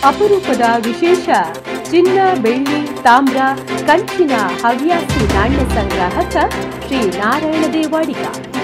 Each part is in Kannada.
ಅಪರೂಪದ ವಿಶೇಷ ಚಿನ್ನ ಬೆಳ್ಳಿ ತಾಮ್ರ ಕಂಚಿನ ಹವ್ಯಾಸಿ ನಾಣ್ಯ ಸಂಗ್ರಾಹಕ ಶ್ರೀ ನಾರಾಯಣ ದೇವಾಡಿಗ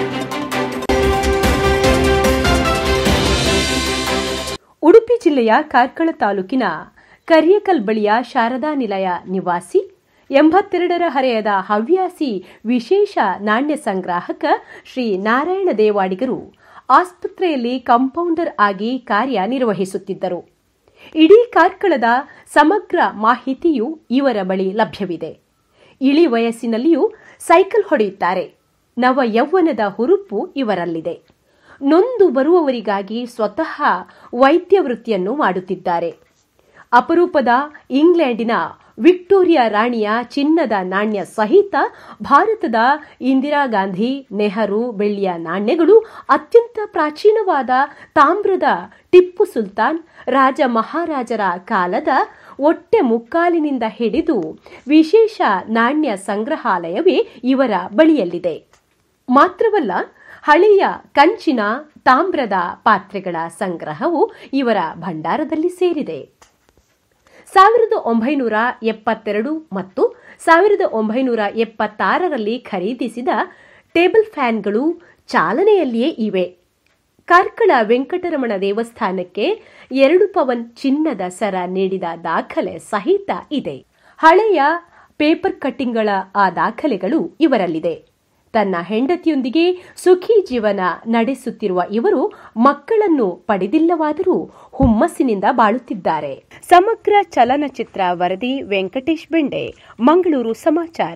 ಉಡುಪಿ ಜಿಲ್ಲೆಯ ಕಾರ್ಕಳ ತಾಲೂಕಿನ ಕರಿಯಕಲ್ ಬಳಿಯ ಶಾರದಾ ನಿಲಯ ನಿವಾಸಿ ಎಂಬತ್ತೆರಡರ ಹರೆಯದ ಹವ್ಯಾಸಿ ವಿಶೇಷ ನಾಣ್ಯ ಸಂಗ್ರಾಹಕ ಶ್ರೀ ನಾರಾಯಣ ದೇವಾಡಿಗರು ಆಸ್ಪತ್ರೆಯಲ್ಲಿ ಕಂಪೌಂಡರ್ ಆಗಿ ಕಾರ್ಯನಿರ್ವಹಿಸುತ್ತಿದ್ದರು ಇಡೀ ಕಾರ್ಕಳದ ಸಮಗ್ರ ಮಾಹಿತಿಯು ಇವರ ಬಳಿ ಲಭ್ಯವಿದೆ ಇಳಿ ವಯಸ್ಸಿನಲ್ಲಿಯೂ ಸೈಕಲ್ ಹೊಡೆಯುತ್ತಾರೆ ನವ ಯೌವನದ ಹುರುಪು ಇವರಲ್ಲಿದೆ ನೊಂದು ಬರುವವರಿಗಾಗಿ ಸ್ವತಃ ವೈದ್ಯ ವೃತ್ತಿಯನ್ನು ಮಾಡುತ್ತಿದ್ದಾರೆ ಅಪರೂಪದ ಇಂಗ್ಲೆಂಡಿನ ವಿಕ್ಟೋರಿಯಾ ರಾಣಿಯ ಚಿನ್ನದ ನಾಣ್ಯ ಸಹಿತ ಭಾರತದ ಇಂದಿರಾ ಗಾಂಧಿ ನೆಹರು ಬೆಳ್ಳಿಯ ನಾಣ್ಯಗಳು ಅತ್ಯಂತ ಪ್ರಾಚೀನವಾದ ತಾಮ್ರದ ಟಿಪ್ಪು ಸುಲ್ತಾನ್ ರಾಜ ಮಹಾರಾಜರ ಕಾಲದ ಒಟ್ಟೆ ಮುಕ್ಕಾಲಿನಿಂದ ಹಿಡಿದು ವಿಶೇಷ ನಾಣ್ಯ ಸಂಗ್ರಹಾಲಯವೇ ಇವರ ಬಳಿಯಲ್ಲಿದೆ ಮಾತ್ರವಲ್ಲ ಹಳೆಯ ಕಂಚಿನ ತಾಮ್ರದ ಪಾತ್ರೆಗಳ ಸಂಗ್ರಹವು ಇವರ ಭಂಡಾರದಲ್ಲಿ ಸೇರಿದೆ ಸಾವಿರದ ಒಂಬೈನೂರ ಎಪ್ಪತ್ತೆರಡು ಮತ್ತು ಸಾವಿರದ ಒಂಬೈನೂರ ಎಪ್ಪತ್ತಾರರಲ್ಲಿ ಖರೀದಿಸಿದ ಟೇಬಲ್ ಫ್ಯಾನ್ಗಳು ಚಾಲನೆಯಲ್ಲಿಯೇ ಇವೆ ಕಾರ್ಕಳ ವೆಂಕಟರಮಣ ದೇವಸ್ಥಾನಕ್ಕೆ ಎರಡು ಪವನ್ ಚಿನ್ನದ ಸರ ನೀಡಿದ ದಾಖಲೆ ಸಹಿತ ಇದೆ ಹಳೆಯ ಪೇಪರ್ ಕಟ್ಟಿಂಗ್ಗಳ ಆ ದಾಖಲೆಗಳು ಇವರಲ್ಲಿದೆ ತನ್ನ ಹೆಂಡತಿಯೊಂದಿಗೆ ಸುಖಿ ಜೀವನ ನಡೆಸುತ್ತಿರುವ ಇವರು ಮಕ್ಕಳನ್ನು ಪಡೆದಿಲ್ಲವಾದರೂ ಹುಮ್ಮಸ್ಸಿನಿಂದ ಬಾಳುತ್ತಿದ್ದಾರೆ ಸಮಗ್ರ ಚಲನಚಿತ್ರ ವರದಿ ವೆಂಕಟೇಶ್ ಬೆಂಡೆ ಮಂಗಳೂರು ಸಮಾಚಾರ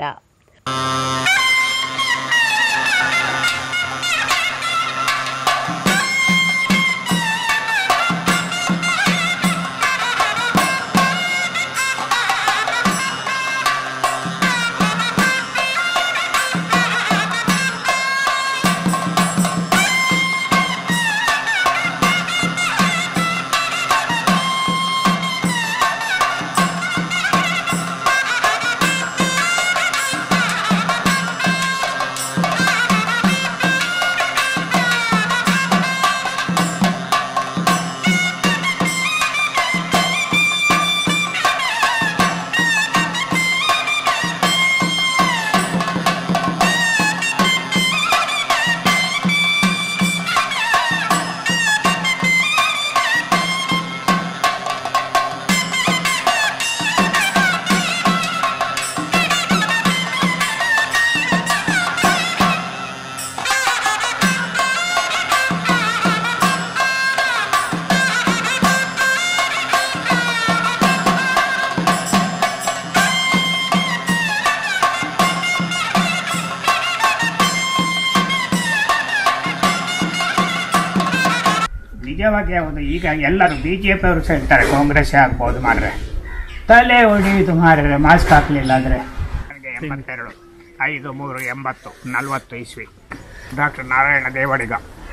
ನಿಜವಾಗಿ ಹೌದು ಈಗ ಎಲ್ಲರೂ ಬಿ ಜೆ ಪಿ ಅವರು ಹೇಳ್ತಾರೆ ಕಾಂಗ್ರೆಸ್ ಆಗ್ಬೋದು ಮಾಡ್ರೆ ತಲೆ ಹೊಡೆಯಿತು ಮಾರ್ರೆ ಮಾಸ್ಕ್ ಹಾಕ್ಲಿಲ್ಲ ಅಂದರೆ ನನಗೆ ಎಂಬತ್ತೆರಡು ಐದು ಮೂರು ಎಂಬತ್ತು ನಲವತ್ತು ಇಸ್ವಿ ಡಾಕ್ಟರ್ ನಾರಾಯಣ ದೇವಡಿಗ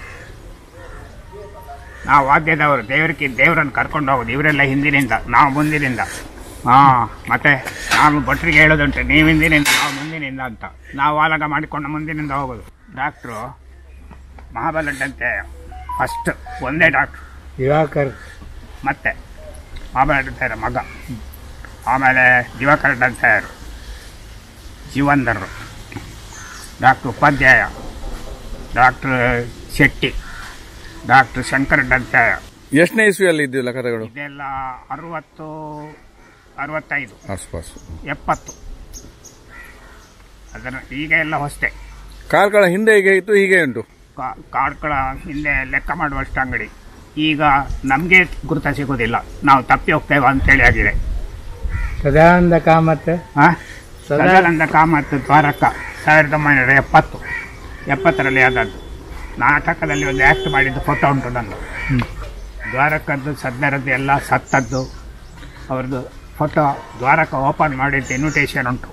ನಾವು ವಾದ್ಯದವರು ದೇವರಿಗೆ ದೇವರನ್ನು ಕರ್ಕೊಂಡು ಹೋಗೋದು ಇವರೆಲ್ಲ ಹಿಂದಿನಿಂದ ನಾವು ಮುಂದಿನಿಂದ ಹಾಂ ಮತ್ತೆ ನಾನು ಭಟ್ರಿಗೆ ಹೇಳೋದುಂಟು ನೀವು ಹಿಂದಿನಿಂದ ನಾವು ಮುಂದಿನಿಂದ ಅಂತ ನಾವು ಆಲಗ ಮಾಡಿಕೊಂಡು ಮುಂದಿನಿಂದ ಹೋಗೋದು ಡಾಕ್ಟ್ರು ಮಹಾಬಲಡ್ಡಂತೆ ಫಸ್ಟ್ ಒಂದೇ ಡಾಕ್ಟ್ರು ದಿವಾಕರ್ ಮತ್ತೆ ಮಹಾಬಲಡ್ಡಂತೆಯರ ಮಗ ಆಮೇಲೆ ದಿವಾಕರ್ ಡಂತೆಯರು ಜೀವಂಧರರು doctor Upadhyaya doctor Shetty doctor Shankar ಡಂತೆಯ ಎಷ್ಟನೇ ಇಸ್ವಿಯಲ್ಲಿ ಇದ್ದಿಲ್ಲ ಕಥೆಗಳು ಇದೆಲ್ಲ ಅರುವತ್ತು ಅರವತ್ತೈದು ಆಸ್ಪಾಸ್ ಎಪ್ಪತ್ತು ಅದನ್ನು ಈಗ ಎಲ್ಲ ಹೊಸತೆ ಕಾರ್ಕಳ ಹಿಂದೆ ಹೀಗೆ ಇತ್ತು ಹೀಗೆ ಉಂಟು ಕಾ- ಕಾರ್ಕಳ ಹಿಂದೆ ಲೆಕ್ಕ ಮಾಡುವಷ್ಟು ಅಂಗಡಿ ಈಗ ನಮಗೆ ಗುರುತ ಸಿಗೋದಿಲ್ಲ ನಾವು ತಪ್ಪಿ ಹೋಗ್ತೇವೆ ಅಂತೇಳಿ ಆಗಿದೆ ಸದಾನಂದ ಕಾಮತ್ ಹಾ ಸದಾ- ಸದಾನಂದ ಕಾಮತ್ ದ್ವಾರಕ ಸಾವಿರದ ಒಂಬೈನೂರ ಎಪ್ಪತ್ತು ಎಪ್ಪತ್ತರಲ್ಲಿ ಆದದ್ದು ನಾಟಕದಲ್ಲಿ ಒಂದು ಆ್ಯಕ್ಟ್ ಮಾಡಿದ್ದು ಫೋಟೋ ಉಂಟು ನಂದು ದ್ವಾರಕದ್ದು ಸದ್ನರದ್ದು ಎಲ್ಲ ಸತ್ತದ್ದು ಅವ್ರದ್ದು ಫೋಟೋ ದ್ವಾರಕ ಓಪನ್ ಮಾಡಿದ್ದು ಇನ್ವಿಟೇಷನ್ ಉಂಟು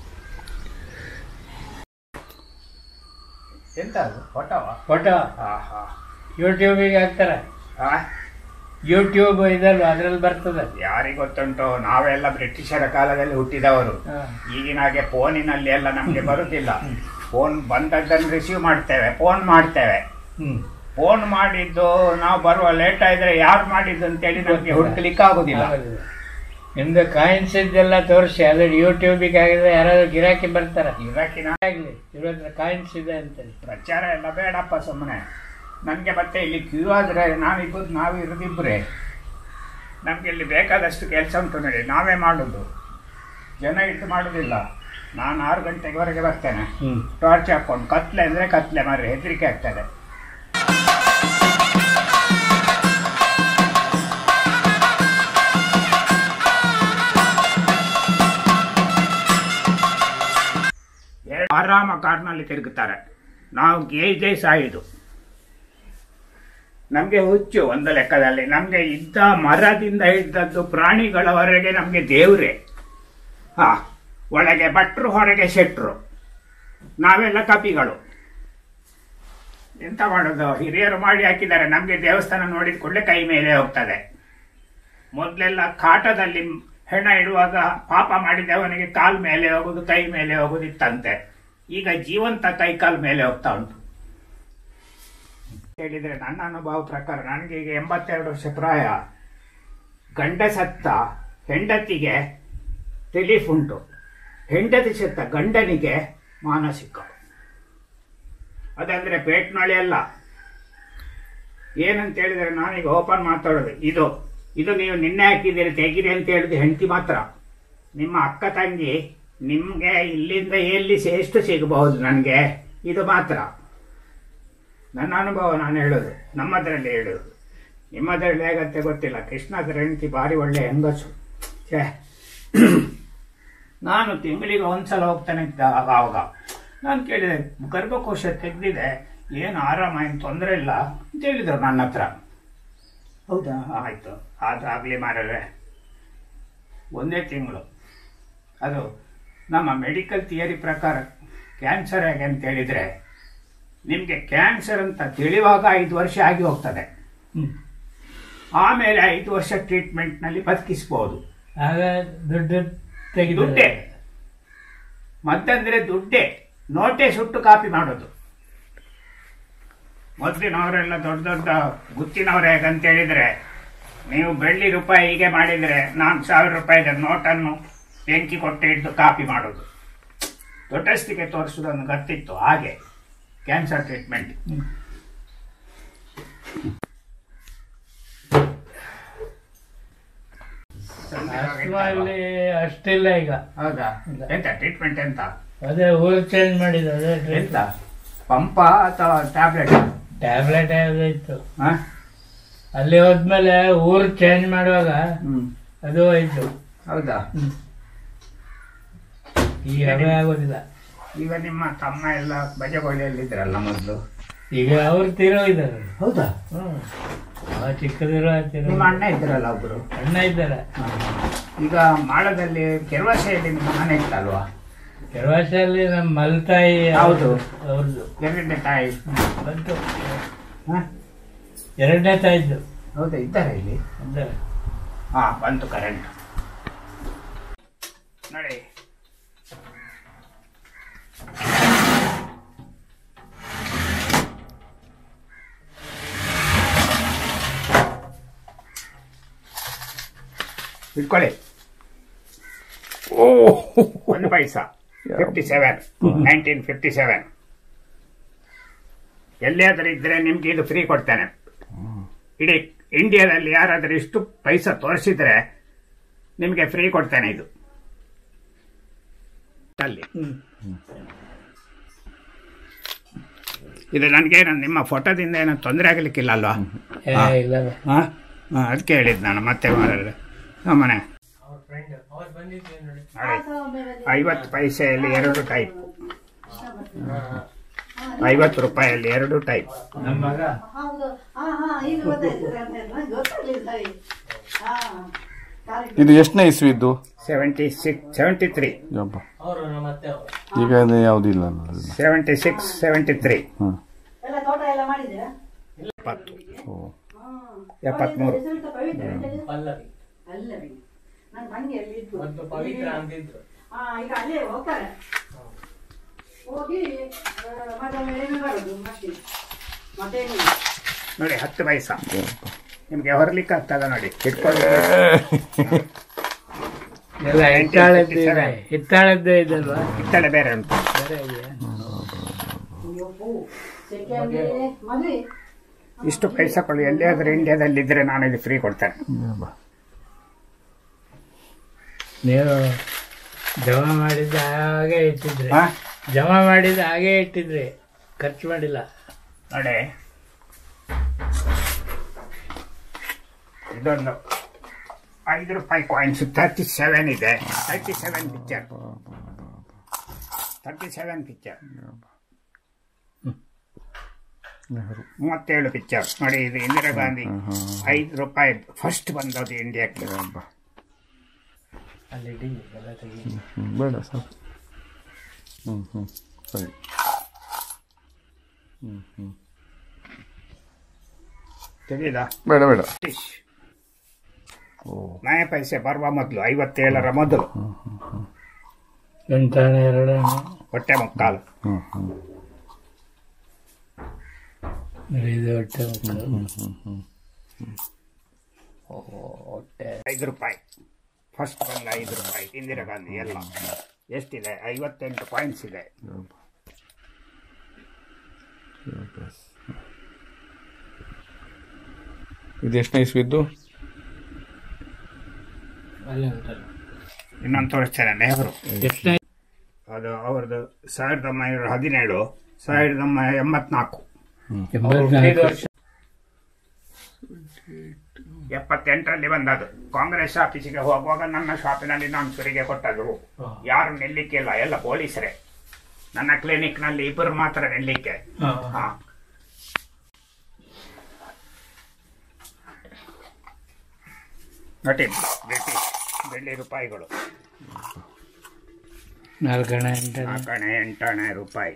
ಎಂತ ಅದು ಫೋಟೋವಾ ಫೋಟೋ ಹಾಂ ಹಾಂ ಯೂಟ್ಯೂಬಿಗೆ ಹಾಕ್ತಾರೆ ಹಾಂ ಯೂಟ್ಯೂಬ್ ಇದಲ್ವ ಅದ್ರಲ್ಲಿ ಬರ್ತದೆ ಯಾರಿಗೆ ಗೊತ್ತುಂಟು ನಾವೆಲ್ಲ ಬ್ರಿಟಿಷರ ಕಾಲದಲ್ಲಿ ಹುಟ್ಟಿದವರು ಹಾ. ಈಗಿನ ಹಾಗೆ ಫೋನಿನಲ್ಲಿ ಎಲ್ಲ ನಮಗೆ ಬರುದಿಲ್ಲ ಫೋನ್ ಬಂದದ್ದನ್ನು ರಿಸೀವ್ ಮಾಡ್ತೇವೆ ಫೋನ್ ಮಾಡ್ತೇವೆ ಹ್ಮ್ ಫೋನ್ ಮಾಡಿದ್ದು ನಾವು ಬರುವ ಲೇಟ್ ಆದ್ರೆ ಯಾರು ಮಾಡಿದ್ದು ಅಂತೇಳಿ ನಮಗೆ ಹುಡುಕ್ಲಿಕ್ಕೆ ಆಗುದಿಲ್ಲ ಆಗೋದಿಲ್ಲ. ನಿಮ್ದು ಕಾಯಿನ್ಸ್ ಇದ್ದೆಲ್ಲ ತೋರಿಸಿ ಅದು ಯೂಟ್ಯೂಬಿಗೆ ಆಗಿದ್ರೆ ಯಾರಾದ್ರೂ ಗಿರಾಕಿ ಬರ್ತಾರ ಇರಾಕಿನ ಆಗ್ಲಿ ಇವ್ರ ಹತ್ರ ಕಾಯಿನ್ಸ್ ಇದೆ ಅಂತೇಳಿ ಪ್ರಚಾರ ಎಲ್ಲ ಬೇಡಪ್ಪ ಸುಮ್ಮನೆ ನನಗೆ ಮತ್ತೆ ಇಲ್ಲಿ ಕ್ಯೂ ಆದರೆ ನಾವಿಬ್ಬರು ನಾವು ಇರೋದಿಬ್ಬರೇ ನಮಗೆ ಇಲ್ಲಿ ಬೇಕಾದಷ್ಟು ಕೆಲಸ ಉಂಟು ನೋಡಿ ನಾವೇ ಮಾಡೋದು ಜನ ಇಟ್ಟು ಮಾಡೋದಿಲ್ಲ ನಾನು ಆರು ಗಂಟೆವರೆಗೆ ಬರ್ತೇನೆ ಹ್ಮ್ ಟಾರ್ಚ್ ಹಾಕೊಂಡು ಕತ್ಲೆ ಅಂದರೆ ಕತ್ಲೆ ಮಾರ್ರೆ ಹೆದರಿಕೆ ಆಗ್ತದೆ ಎರಡು ಆರಾಮ ಕಾರ್ನಲ್ಲಿ ತಿರುಗುತ್ತಾರೆ ನಾವು ಗೇಜೇ ಸಾಯುದು ನಮಗೆ ಹುಚ್ಚು ಒಂದು ಲೆಕ್ಕದಲ್ಲಿ ನಮಗೆ ಇದ್ದ ಮರದಿಂದ ಹಿಡಿದದ್ದು ಪ್ರಾಣಿಗಳವರೆಗೆ ನಮಗೆ ದೇವರೇ ಹಾ ಒಳಗೆ ಭಟ್ರು ಹೊರಗೆ ಶೆಟ್ರು ನಾವೆಲ್ಲ ಕಪಿಗಳು ಎಂತ ಮಾಡೋದು ಹಿರಿಯರು ಮಾಡಿ ಹಾಕಿದ್ದಾರೆ ನಮಗೆ ದೇವಸ್ಥಾನ ನೋಡಿದ ಕೂಡಲೇ ಕೈ ಮೇಲೆ ಹೋಗ್ತದೆ ಮೊದಲೆಲ್ಲ ಕಾಟದಲ್ಲಿ ಹೆಣ ಇಡುವಾಗ ಪಾಪ ಮಾಡಿದವನಿಗೆ ಕಾಲ್ ಮೇಲೆ ಹೋಗುದು ಕೈ ಮೇಲೆ ಹೋಗುದಿತ್ತಂತೆ ಈಗ ಜೀವಂತ ಕೈ ಕಾಲ್ ಮೇಲೆ ಹೋಗ್ತಾ ಉಂಟು ಹೇಳಿದ್ರೆ ನನ್ನ ಅನುಭವ ಪ್ರಕಾರ ನನಗೆ ಈಗ ಎಂಬತ್ತೆರಡು ವರ್ಷ ಪ್ರಾಯ ಗಂಡ ಸತ್ತ ಹೆಂಡತಿಗೆ ರಿಲೀಫ್ ಉಂಟು ಹೆಂಡತಿ ಸತ್ತ ಗಂಡನಿಗೆ ಮಾನಸಿಕ ಅದಂದ್ರೆ ಪೇಟ್ನೊಳೆ ಅಲ್ಲ ಏನಂತ ಹೇಳಿದ್ರೆ ನಾನೀಗ ಓಪನ್ ಮಾತಾಡೋದು ಇದು ಇದು ನೀವು ನಿನ್ನೆ ಹಾಕಿದ್ದೀರಿ ತೆಗೀರಿ ಅಂತ ಹೇಳಿದ್ದು ಹೆಂಡತಿ ಮಾತ್ರ ನಿಮ್ಮ ಅಕ್ಕ ತಂಗಿ ನಿಮಗೆ ಇಲ್ಲಿಂದ ಎಲ್ಲಿ ಸೆ- ಎಷ್ಟು ಸಿಗಬಹುದು ನನಗೆ ಇದು ಮಾತ್ರ ನನ್ನ ಅನುಭವ ನಾನು ಹೇಳೋದು ನಮ್ಮದರಲ್ಲಿ ಹೇಳೋದು ನಿಮ್ಮದರಲ್ಲಿ ಹೇಗಂತೆ ಗೊತ್ತಿಲ್ಲ ಕೃಷ್ಣದ್ರ ಹೆಂಡತಿ ಭಾರಿ ಒಳ್ಳೆ ಹೆಂಗಸು ಛೇ ನಾನು ತಿಂಗಳಿಗೆ ಒಂದ್ಸಲ ಹೋಗ್ತಾನೆ ಇದ್ದ ಆಗ ಆವಾಗ ನಾನು ಕೇಳಿದೆ ಗರ್ಭಕೋಶ ತೆಗೆದಿದೆ ಏನು ಆರಾಮ ಏನು ತೊಂದರೆ ಇಲ್ಲ ಅಂತ ಹೇಳಿದ್ರು ನನ್ನ ಹತ್ರ ಹೌದಾ ಆಯಿತು ಅದಾಗಲಿ ಮಾರರೆ ಒಂದೇ ತಿಂಗಳು ಅದು ನಮ್ಮ ಮೆಡಿಕಲ್ ಥಿಯರಿ ಪ್ರಕಾರ ಕ್ಯಾನ್ಸರ್ ಹೇಗೆ ಅಂತ ಹೇಳಿದರೆ ನಿಮಗೆ ಕ್ಯಾನ್ಸರ್ ಅಂತ ತಿಳಿವಾಗ ಐದು ವರ್ಷ ಆಗಿ ಹೋಗ್ತದೆ ಹ್ಮ್ ಆಮೇಲೆ ಐದು ವರ್ಷ ಟ್ರೀಟ್ಮೆಂಟ್ನಲ್ಲಿ ಬದುಕಿಸ್ಬೋದು ಆಗ ದುಡ್ಡು ತೆಗೆದು ದುಡ್ಡೇ ಮತ್ತಂದ್ರೆ ದುಡ್ಡೇ ನೋಟೆ ಸುಟ್ಟು ಕಾಪಿ ಮಾಡೋದು ಮೊದಲಿನವರೆಲ್ಲ ದೊಡ್ಡ ದೊಡ್ಡ ಗುತ್ತಿನವ್ರು ಹೇಗಂತ ಹೇಳಿದ್ರೆ ನೀವು ಬೆಳ್ಳಿ ರೂಪಾಯಿ ಹೀಗೆ ಮಾಡಿದ್ರೆ ನಾನು ಸಾವಿರ ರೂಪಾಯಿದ ನೋಟನ್ನು ಬೆಂಕಿ ಕೊಟ್ಟು ಹಿಡಿದು ಕಾಪಿ ಮಾಡೋದು ದೊಡ್ಡಸ್ತಿಗೆ ತೋರಿಸೋದನ್ನು ಗೊತ್ತಿತ್ತು ಹಾಗೆ ಕ್ಯಾನ್ಸರ್ ಟ್ರೀಟ್ಮೆಂಟ್ ಅಲ್ಲಿ ಅಷ್ಟಿಲ್ಲ ಈಗ ಹೌದಾ ಎಂತ ಟ್ರೀಟ್ಮೆಂಟ್ ಎಂತ ಅದೇ ಊರು ಚೇಂಜ್ ಮಾಡಿದ್ದು ಅದೇ ಎಂತ ಪಂಪ ಅಥವಾ ಟ್ಯಾಬ್ಲೆಟ್ ಟ್ಯಾಬ್ಲೆಟ್ ಇತ್ತು ಅಲ್ಲಿ ಹೋದ್ಮೇಲೆ ಊರು ಚೇಂಜ್ ಮಾಡುವಾಗ ಹ್ಮ್ ಅದು ಹೋಯ್ತು ಹೌದಾ ಈಗ ಅವೇ ಆಗೋದಿಲ್ಲ ಈಗ ನಿಮ್ಮ ತಮ್ಮ ಎಲ್ಲ ಬಜೆಗೋಳಿಯಲ್ಲಿದ್ರಲ್ಲ ಮೊದಲು ಈಗ ಅವ್ರು ತೀರೋಗಿದ್ದಾರೆ ಹೌದಾ ಹ್ಮ್ ಅವ ಚಿಕ್ಕದಿರೋ ತೀರೋ ನಿಮ್ಮ ಅಣ್ಣ ಇದ್ರಲ್ಲ ಒಬ್ರು ಅಣ್ಣ ಇದ್ದಾರೆ ಈಗ ಮಾಳದಲ್ಲಿ ಕೆರವಾಸೆಯಲ್ಲಿ ನಿಮ್ಮ ಮನೆ ಇತ್ತಲ್ವಾ ಕೆಲವಸಲ್ಲಿ ನಮ್ಮ ಮಲ್ತಾಯಿ ಹೌದು. ಅವ್ರದ್ದು ಎರಡನೇ ತಾಯಿ ಬಂತು ಹ? ಎರಡನೇ ತಾಯಿದ್ದು ಹೌದಾ ಇದ್ದಾರೆ ಇಲ್ಲಿ ಇದ್ದಾರೆ ಹಾ ಬಂತು ಕರೆಂಟ್ ನೋಡಿ ಇಟ್ಕೊಳ್ಳಿ ಓ ಒಂದು paisa fifty seven nineteen fifty seven ಎಲ್ಲಿಯಾದರೂ ಇದ್ರೆ ನಿಮ್ಗೆ ಇದು ಫ್ರೀ ಕೊಡ್ತೇನೆ ಇಡೀ ಇಂಡಿಯಾದಲ್ಲಿ ಯಾರಾದರೂ ಇಷ್ಟು ಪೈಸಾ ತೋರಿಸಿದ್ರೆ ನಿಮಗೆ ಫ್ರೀ ಕೊಡ್ತೇನೆ ಇದು ಅಲ್ಲಿ ಇದು ನನಗೇನು ನಿಮ್ಮ ಫೋಟೋದಿಂದ ಏನೋ ತೊಂದರೆ ಆಗಲಿಕ್ಕಿಲ್ಲ ಅಲ್ವಾ ಏ, ಇಲ್ಲ ಹಾಂ ಅದಕ್ಕೆ ಹೇಳಿದ್ದು ನಾನು ಮತ್ತೆ ಮಾರಾದ್ರೆ ಮನೆ ನೋಡಿ ಐವತ್ತು ಪೈಸೆಯಲ್ಲಿ ಎರಡು ಟೈಪ್ ಐವತ್ತು ರೂಪಾಯಿಯಲ್ಲಿ ಎರಡು ಟೈಪ್ ನಮ್ಮ ಮಗ ಹೌದು ಹಾ ಹಾ ಈಗ ಗೊತ್ತಾಯ್ತು ನಂಗೆ ಗೊತ್ತಾಗ್ಲಿಲ್ಲ ಸರಿ ಹಾ ಕಾರ್ಯಕ್ರಮ ಇದು ಎಷ್ಟನೇ ಇಸ್ವಿ ಇದ್ದು ಸೆವೆಂಟಿ ಸಿಕ್ಸ್ ಸೆವೆಂಟಿ ತ್ರೀ ಯಪ್ಪ. ಈಗ ಅದು ಯಾವುದಿಲ್ಲ ಅಲ್ಲ. ಸೆವೆಂಟಿ ಸಿಕ್ಸ್ ಸೆವೆಂಟಿ ತ್ರೀ ಹ್ಮ್. ಎಲ್ಲ ತೋಟ ಎಲ್ಲ ಮಾಡಿದ್ದೀರಾ ಎಪ್ಪತ್ತು ಓ. ಎಪ್ಪತ್ಮೂರು ಹೆಸರಿಟ್ಟ ಪವಿತ್ರ ಎಂತ ಹೇಳಿದ್ರು? ಅಲ್ಲವಿ ನನ್ನ ತಂಗಿ ಅಲ್ಲಿ ಇದ್ರು ಹಾ ಈಗ ಅಲ್ಲೇ ಹೋಗ್ತಾರೆ ಹೋಗಿ ಆ, ಮತ್ತೆ ಏನು ಬರೋದು ಮತ್ತೆ ಮತ್ತೇನಿಲ್ಲ ನೋಡಿ ಹತ್ತು ಪೈಸಾ ನಿಮಗೆ ಹೊರಲಿಕ್ಕೆ ಆಗ್ತದ ನೋಡಿ ಇಟ್ಕೊಂಡು ಎಲ್ಲ ಹಿತ್ತಾಳದ್ದು ಇದೆ ಹಿತ್ತಾಳದ್ದು ಇದಲ್ವಾ ಕಿತ್ತಳೆ ಬೇರೆ ಉಂಟು ಬೇರೆ ಇದೆಯಾ ಸೆಕೆಂಡ್ ಮದುವೆ ಇಷ್ಟು ಪೈಸಾ ಕೊಡಿ ಎಲ್ಲಿಯಾದ್ರೂ ಇಂಡಿಯಾದಲ್ಲಿ ಇದ್ರೆ ನಾನು ಇದು ಫ್ರೀ ಕೊಡ್ತೇನೆ ನೀವು ಜಮಾ ಮಾಡಿದ್ದ ಹಾಗೆ ಇಟ್ಟಿದ್ರಿ ಹಾ? ಜಮಾ ಮಾಡಿದ ಹಾಗೆ ಇಟ್ಟಿದ್ರಿ ಖರ್ಚು ಮಾಡಿಲ್ಲ ನೋಡಿ ಇದೊಂದು ಐದು ರೂಪಾಯಿ ಕಾಯಿನ್ಸ್ ತರ್ಟಿ ಸೆವೆನ್ ಇದೆ thirty seven picture thirty seven picture Nehru ಮೂವತ್ತೇಳು ಪಿಕ್ಚರ್ ನೋಡಿ ಇದು ಇಂದಿರಾ ಗಾಂಧಿ ಐದು ರೂಪಾಯಿ ಫಸ್ಟ್ ಬಂದದ್ದು ಇಂಡಿಯಾಕ್ಕೆ ಅಲ್ಲಿ ಇಡಿ ಎಲ್ಲ ತೆಗಿ ಹ್ಮ್, ಬೇಡ ಸರ್ ಹ್ಞೂ ಹ್ಞೂ ಸರಿ ಹ್ಞೂ ಹ್ಞೂ ತಿಳಿದ ಬೇಡ ಬೇಡ ಬ್ರಿಟಿಷ್ ಓ ನಯ ಪೈಸೆ ಬರುವ ಮೊದಲು ಐವತ್ತೇಳರ ಮೊದಲು ಎಂಟಾಣೆ ಎರಡಾಣೆ ಹೊಟ್ಟೆ ಮುಕ್ಕಾಲು ಹ್ಞೂ ಹ್ಞೂ ನೋಡಿ ಇದು ಹೊಟ್ಟೆ ಮುಕ್ಕಾಲು ಹ್ಞೂ ಹ್ಞೂ ಹೊಟ್ಟೆ ಐದು ರೂಪಾಯಿ ಫಸ್ಟ್ ಬಂದ ಐದು ರೂಪಾಯಿ ಇಂದಿರಾ ಗಾಂಧಿ ಎಲ್ಲ ಎಷ್ಟಿದೆ ಐವತ್ತೆಂಟು ಪಾಯಿಂಟ್ಸ್ ಇದೆ ಇದು ಎಷ್ಟನೇ ಇಸ್ವಿದ್ದು ಅಲ್ಲಿ ಉಂಟಲ್ಲ ಇನ್ನೊಂದು ತೋರಿಸ್ತೇನೆ ನೆಹರು ಎಷ್ಟನೇ ಅದು ಅವ್ರದ್ದು ಸಾವಿರದ ಒಂಬೈನೂರ ಹದಿನೇಳು ಸಾವಿರದ ಒಂಬೈನೂರ ಎಂಬತ್ನಾಲ್ಕು ಎಂಬತ್ನಾಲ್ಕು ವರ್ಷ ಎಪ್ಪತ್ತೆಂಟರಲ್ಲಿ ಬಂದದ್ದು ಕಾಂಗ್ರೆಸ್ ಆಫೀಸಿಗೆ ಹೋಗುವಾಗ ನನ್ನ ಶಾಪಿನಲ್ಲಿ ನಾನು ಸುರಿಗೆ ಕೊಟ್ಟದ್ದು ಯಾರು ನಿಲ್ಲಿಕ್ಕಿಲ್ಲ ಎಲ್ಲ ಪೊಲೀಸರೇ ನನ್ನ ಕ್ಲಿನಿಕ್ನಲ್ಲಿ ಇಬ್ಬರು ಮಾತ್ರ ನಿಲ್ಲಿಕ್ಕೆ ಹಾ. ಹಾ. ನೋಡಿ ಬ್ರಿಟಿಷ್ ಬೆಳ್ಳಿ ರೂಪಾಯಿಗಳು ನಾಲ್ಕಣೆ ಎಂಟಣೆ ನಾಲ್ಕಣೆ ಎಂಟಣೆ ರೂಪಾಯಿ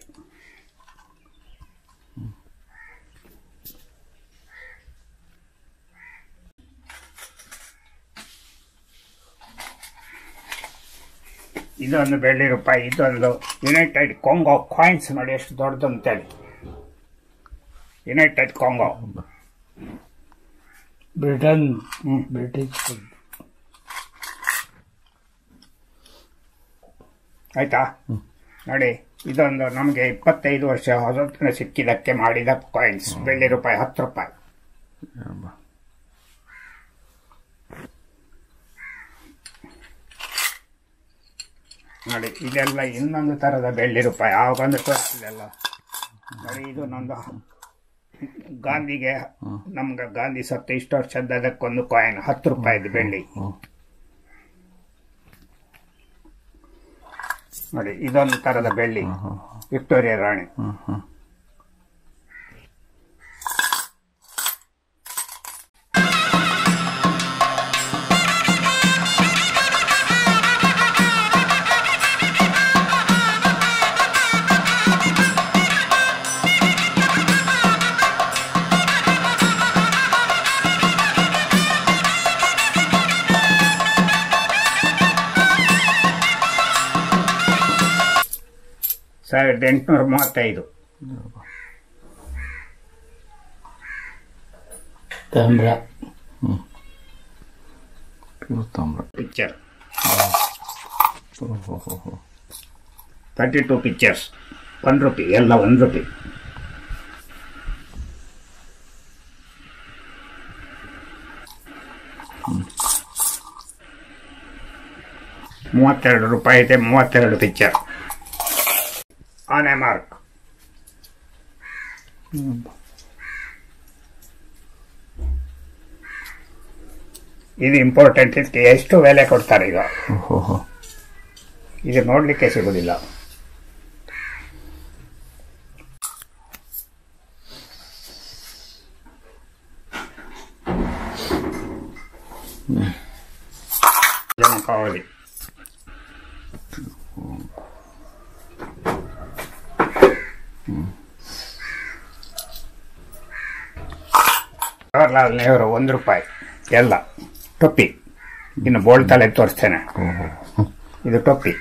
ಇದೊಂದು ಬೆಳ್ಳಿ ರೂಪಾಯಿ ಇದೊಂದು ಯುನೈಟೆಡ್ ಕಾಂಗೋ ಕಾಯಿನ್ಸ್ ನೋಡಿ ಎಷ್ಟು ದೊಡ್ಡದು ಅಂತೇಳಿ ಯುನೈಟೆಡ್ ಕಾಂಗೋ ಬ್ರಿಟನ್ ಹ್ಮ್. ಬ್ರಿಟಿಷ್ ಫುಡ್ ಆಯ್ತಾ ನೋಡಿ ಇದೊಂದು ನಮಗೆ ಇಪ್ಪತ್ತೈದು ವರ್ಷ ಹೊಸತನ ಸಿಕ್ಕಿದಕ್ಕೆ ಮಾಡಿದ ಕಾಯಿನ್ಸ್ ಬೆಳ್ಳಿ ರೂಪಾಯಿ ಹತ್ತು ರೂಪಾಯಿ ನೋಡಿ ಇದೆಲ್ಲ ಇನ್ನೊಂದು ತರದ ಬೆಳ್ಳಿ ರೂಪಾಯಿ ಆವಾಗ ಒಂದು ತೋರಿಸಿದೆಲ್ಲ ನೋಡಿ ಇದು ನಂದು ಗಾಂಧಿಗೆ ನಮ್ಗೆ ಗಾಂಧಿ ಸತ್ತು ಇಷ್ಟು ವರ್ಷದ ಅದಕ್ಕೊಂದು ಕಾಯಿನ್ ಹತ್ತು ರೂಪಾಯಿದು ಬೆಳ್ಳಿ ನೋಡಿ ಇದೊಂದು ತರದ ಬೆಳ್ಳಿ ವಿಕ್ಟೋರಿಯಾ ರಾಣಿ ಹ್ಮ್ ಹ್ಮ್ ಸಾವಿರದ ಎಂಟುನೂರ ಮೂವತ್ತೈದು ತಾಮ್ರ ಪ್ಯೂರ್ ತಾಮ್ರ ಪಿಕ್ಚರ್ ಓಹೋ ಹೋ ಹೋ thirty two pictures one rupee ಎಲ್ಲ ಒನ್ ರುಪಿ ಮೂವತ್ತೆರಡು ರೂಪಾಯಿ ಇದೆ ಮೂವತ್ತೆರಡು ಪಿಕ್ಚರ್ ಆನೆ ಮಾರ್ಕ್ ಇದು ಇಂಪಾರ್ಟೆಂಟ್ ಇದಕ್ಕೆ ಎಷ್ಟು ಬೆಲೆ ಕೊಡ್ತಾರೆ ಈಗ ಓಹೋ ಹೋ ಇದು ನೋಡ್ಲಿಕ್ಕೆ ಸಿಗುದಿಲ್ಲ ಜಮಕಾವಲಿ ಜವಾಹರ್ಲಾಲ್ ನೆಹರು ಒಂದು ರೂಪಾಯಿ ಎಲ್ಲ ಟೊಪ್ಪಿ ಇನ್ನು ಬೋಳ್ತಲೆ ತೋರಿಸ್ತೇನೆ ಓಹೋ ಇದು ಟೊಪ್ಪಿ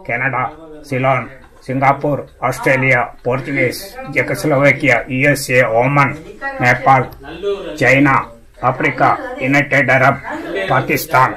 Canada Ceylon Singapore Australia Portuguese Czechoslovakia U S A Oman Nepal China Africa United Arab Pakistan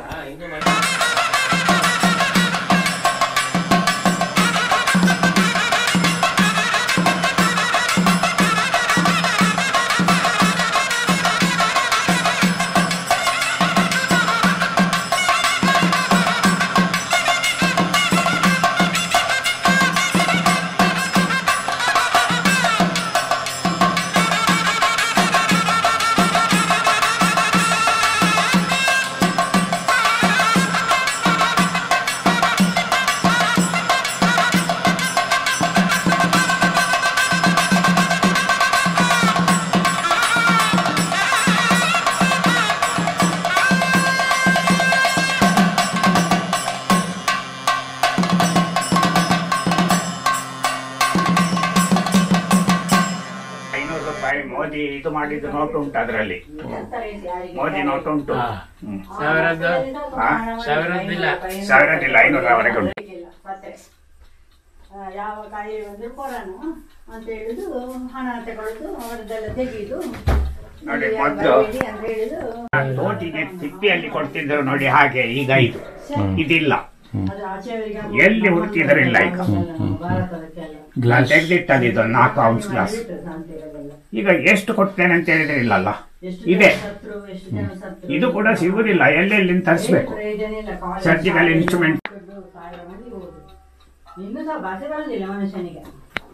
ಐನೂರು ರೂಪಾಯಿ ಮೋದಿ ಇದು ಮಾಡಿದ್ದು ನೋಟ್ ಉಂಟು ಅದರಲ್ಲಿ ಮೋದಿ ನೋಟ್ ಉಂಟು ಹ್ಮ್. ಸಾವಿರದ್ದು ಹಾ? ಸಾವಿರದ್ದಿಲ್ಲ ಸಾವಿರದಿಲ್ಲ ಐನೂರವರೆಗೆ ಉಂಟು ಪತ್ರೆ ಆ, ಯಾವ ಕಾಯಿ ಬಂದ್ರು ಕೊಡೋಣ ಅಂತ ಹೇಳುದು ಹಣ ತಗೊಳ್ಳುದು ಅವರದ್ದೆಲ್ಲ ತೆಗೆಯುದು ನೋಡಿ, ಇಲ್ಲಿ ಮೊದ್ಲು- ಬರಬೇಡಿ ಅಂತ ಹೇಳುದು ನೋಟಿಗೆ ತಿಪ್ಪಿಯಲ್ಲಿ ಕೊಡ್ತಿದ್ರು ನೋಡಿ ಹಾಗೆ ಈಗ ಇದು ಇದಿಲ್ಲ ಅದು ಆಚೆಯವರಿಗೆ ಎಲ್ಲಿ ಹುಡುಕಿದರೂ ಇಲ್ಲ ಈಗ. ಭಾರತದಕ್ಕೆಲ್ಲ ನಾನು ತೆಗೆದಿಟ್ಟದ್ದು ಇದು ನಾಲ್ಕು ಔನ್ಸ್ ಗ್ಲಾಸ್ ಶಾಂತಿಗಳೆಲ್ಲ. ಈಗ ಎಷ್ಟು ಕೊಡ್ತೇನೆ ಅಂತ ಹೇಳಿದ್ರೆ ಇಲ್ಲಲ್ಲ ಎಷ್ಟು ಇದೆ ಜನ ಸತ್ರು, ಎಷ್ಟು ಜನ ಸತ್ರು. ಇದು ಕೂಡ ಸಿಗುದಿಲ್ಲ ಎಲ್ಲೆಲ್ಲಿಂದ ತರಿಸ್ಬೇಕು ಪ್ರಯೋಜನ ಇಲ್ಲ. ಕಾಲೇಜ್ ಸರ್ಜಿಕಲ್ ಶಾಲೆ ಇನ್ಸ್ಟ್ರೂಮೆಂಟ್ ದೊಡ್ಡ ಸಾವಿರ ಮಂದಿ ಹೋಗುದು. ಇನ್ನು ಸಹ ಭಾಷೆ ಬರೋದಿಲ್ಲ ಮನುಷ್ಯನಿಗೆ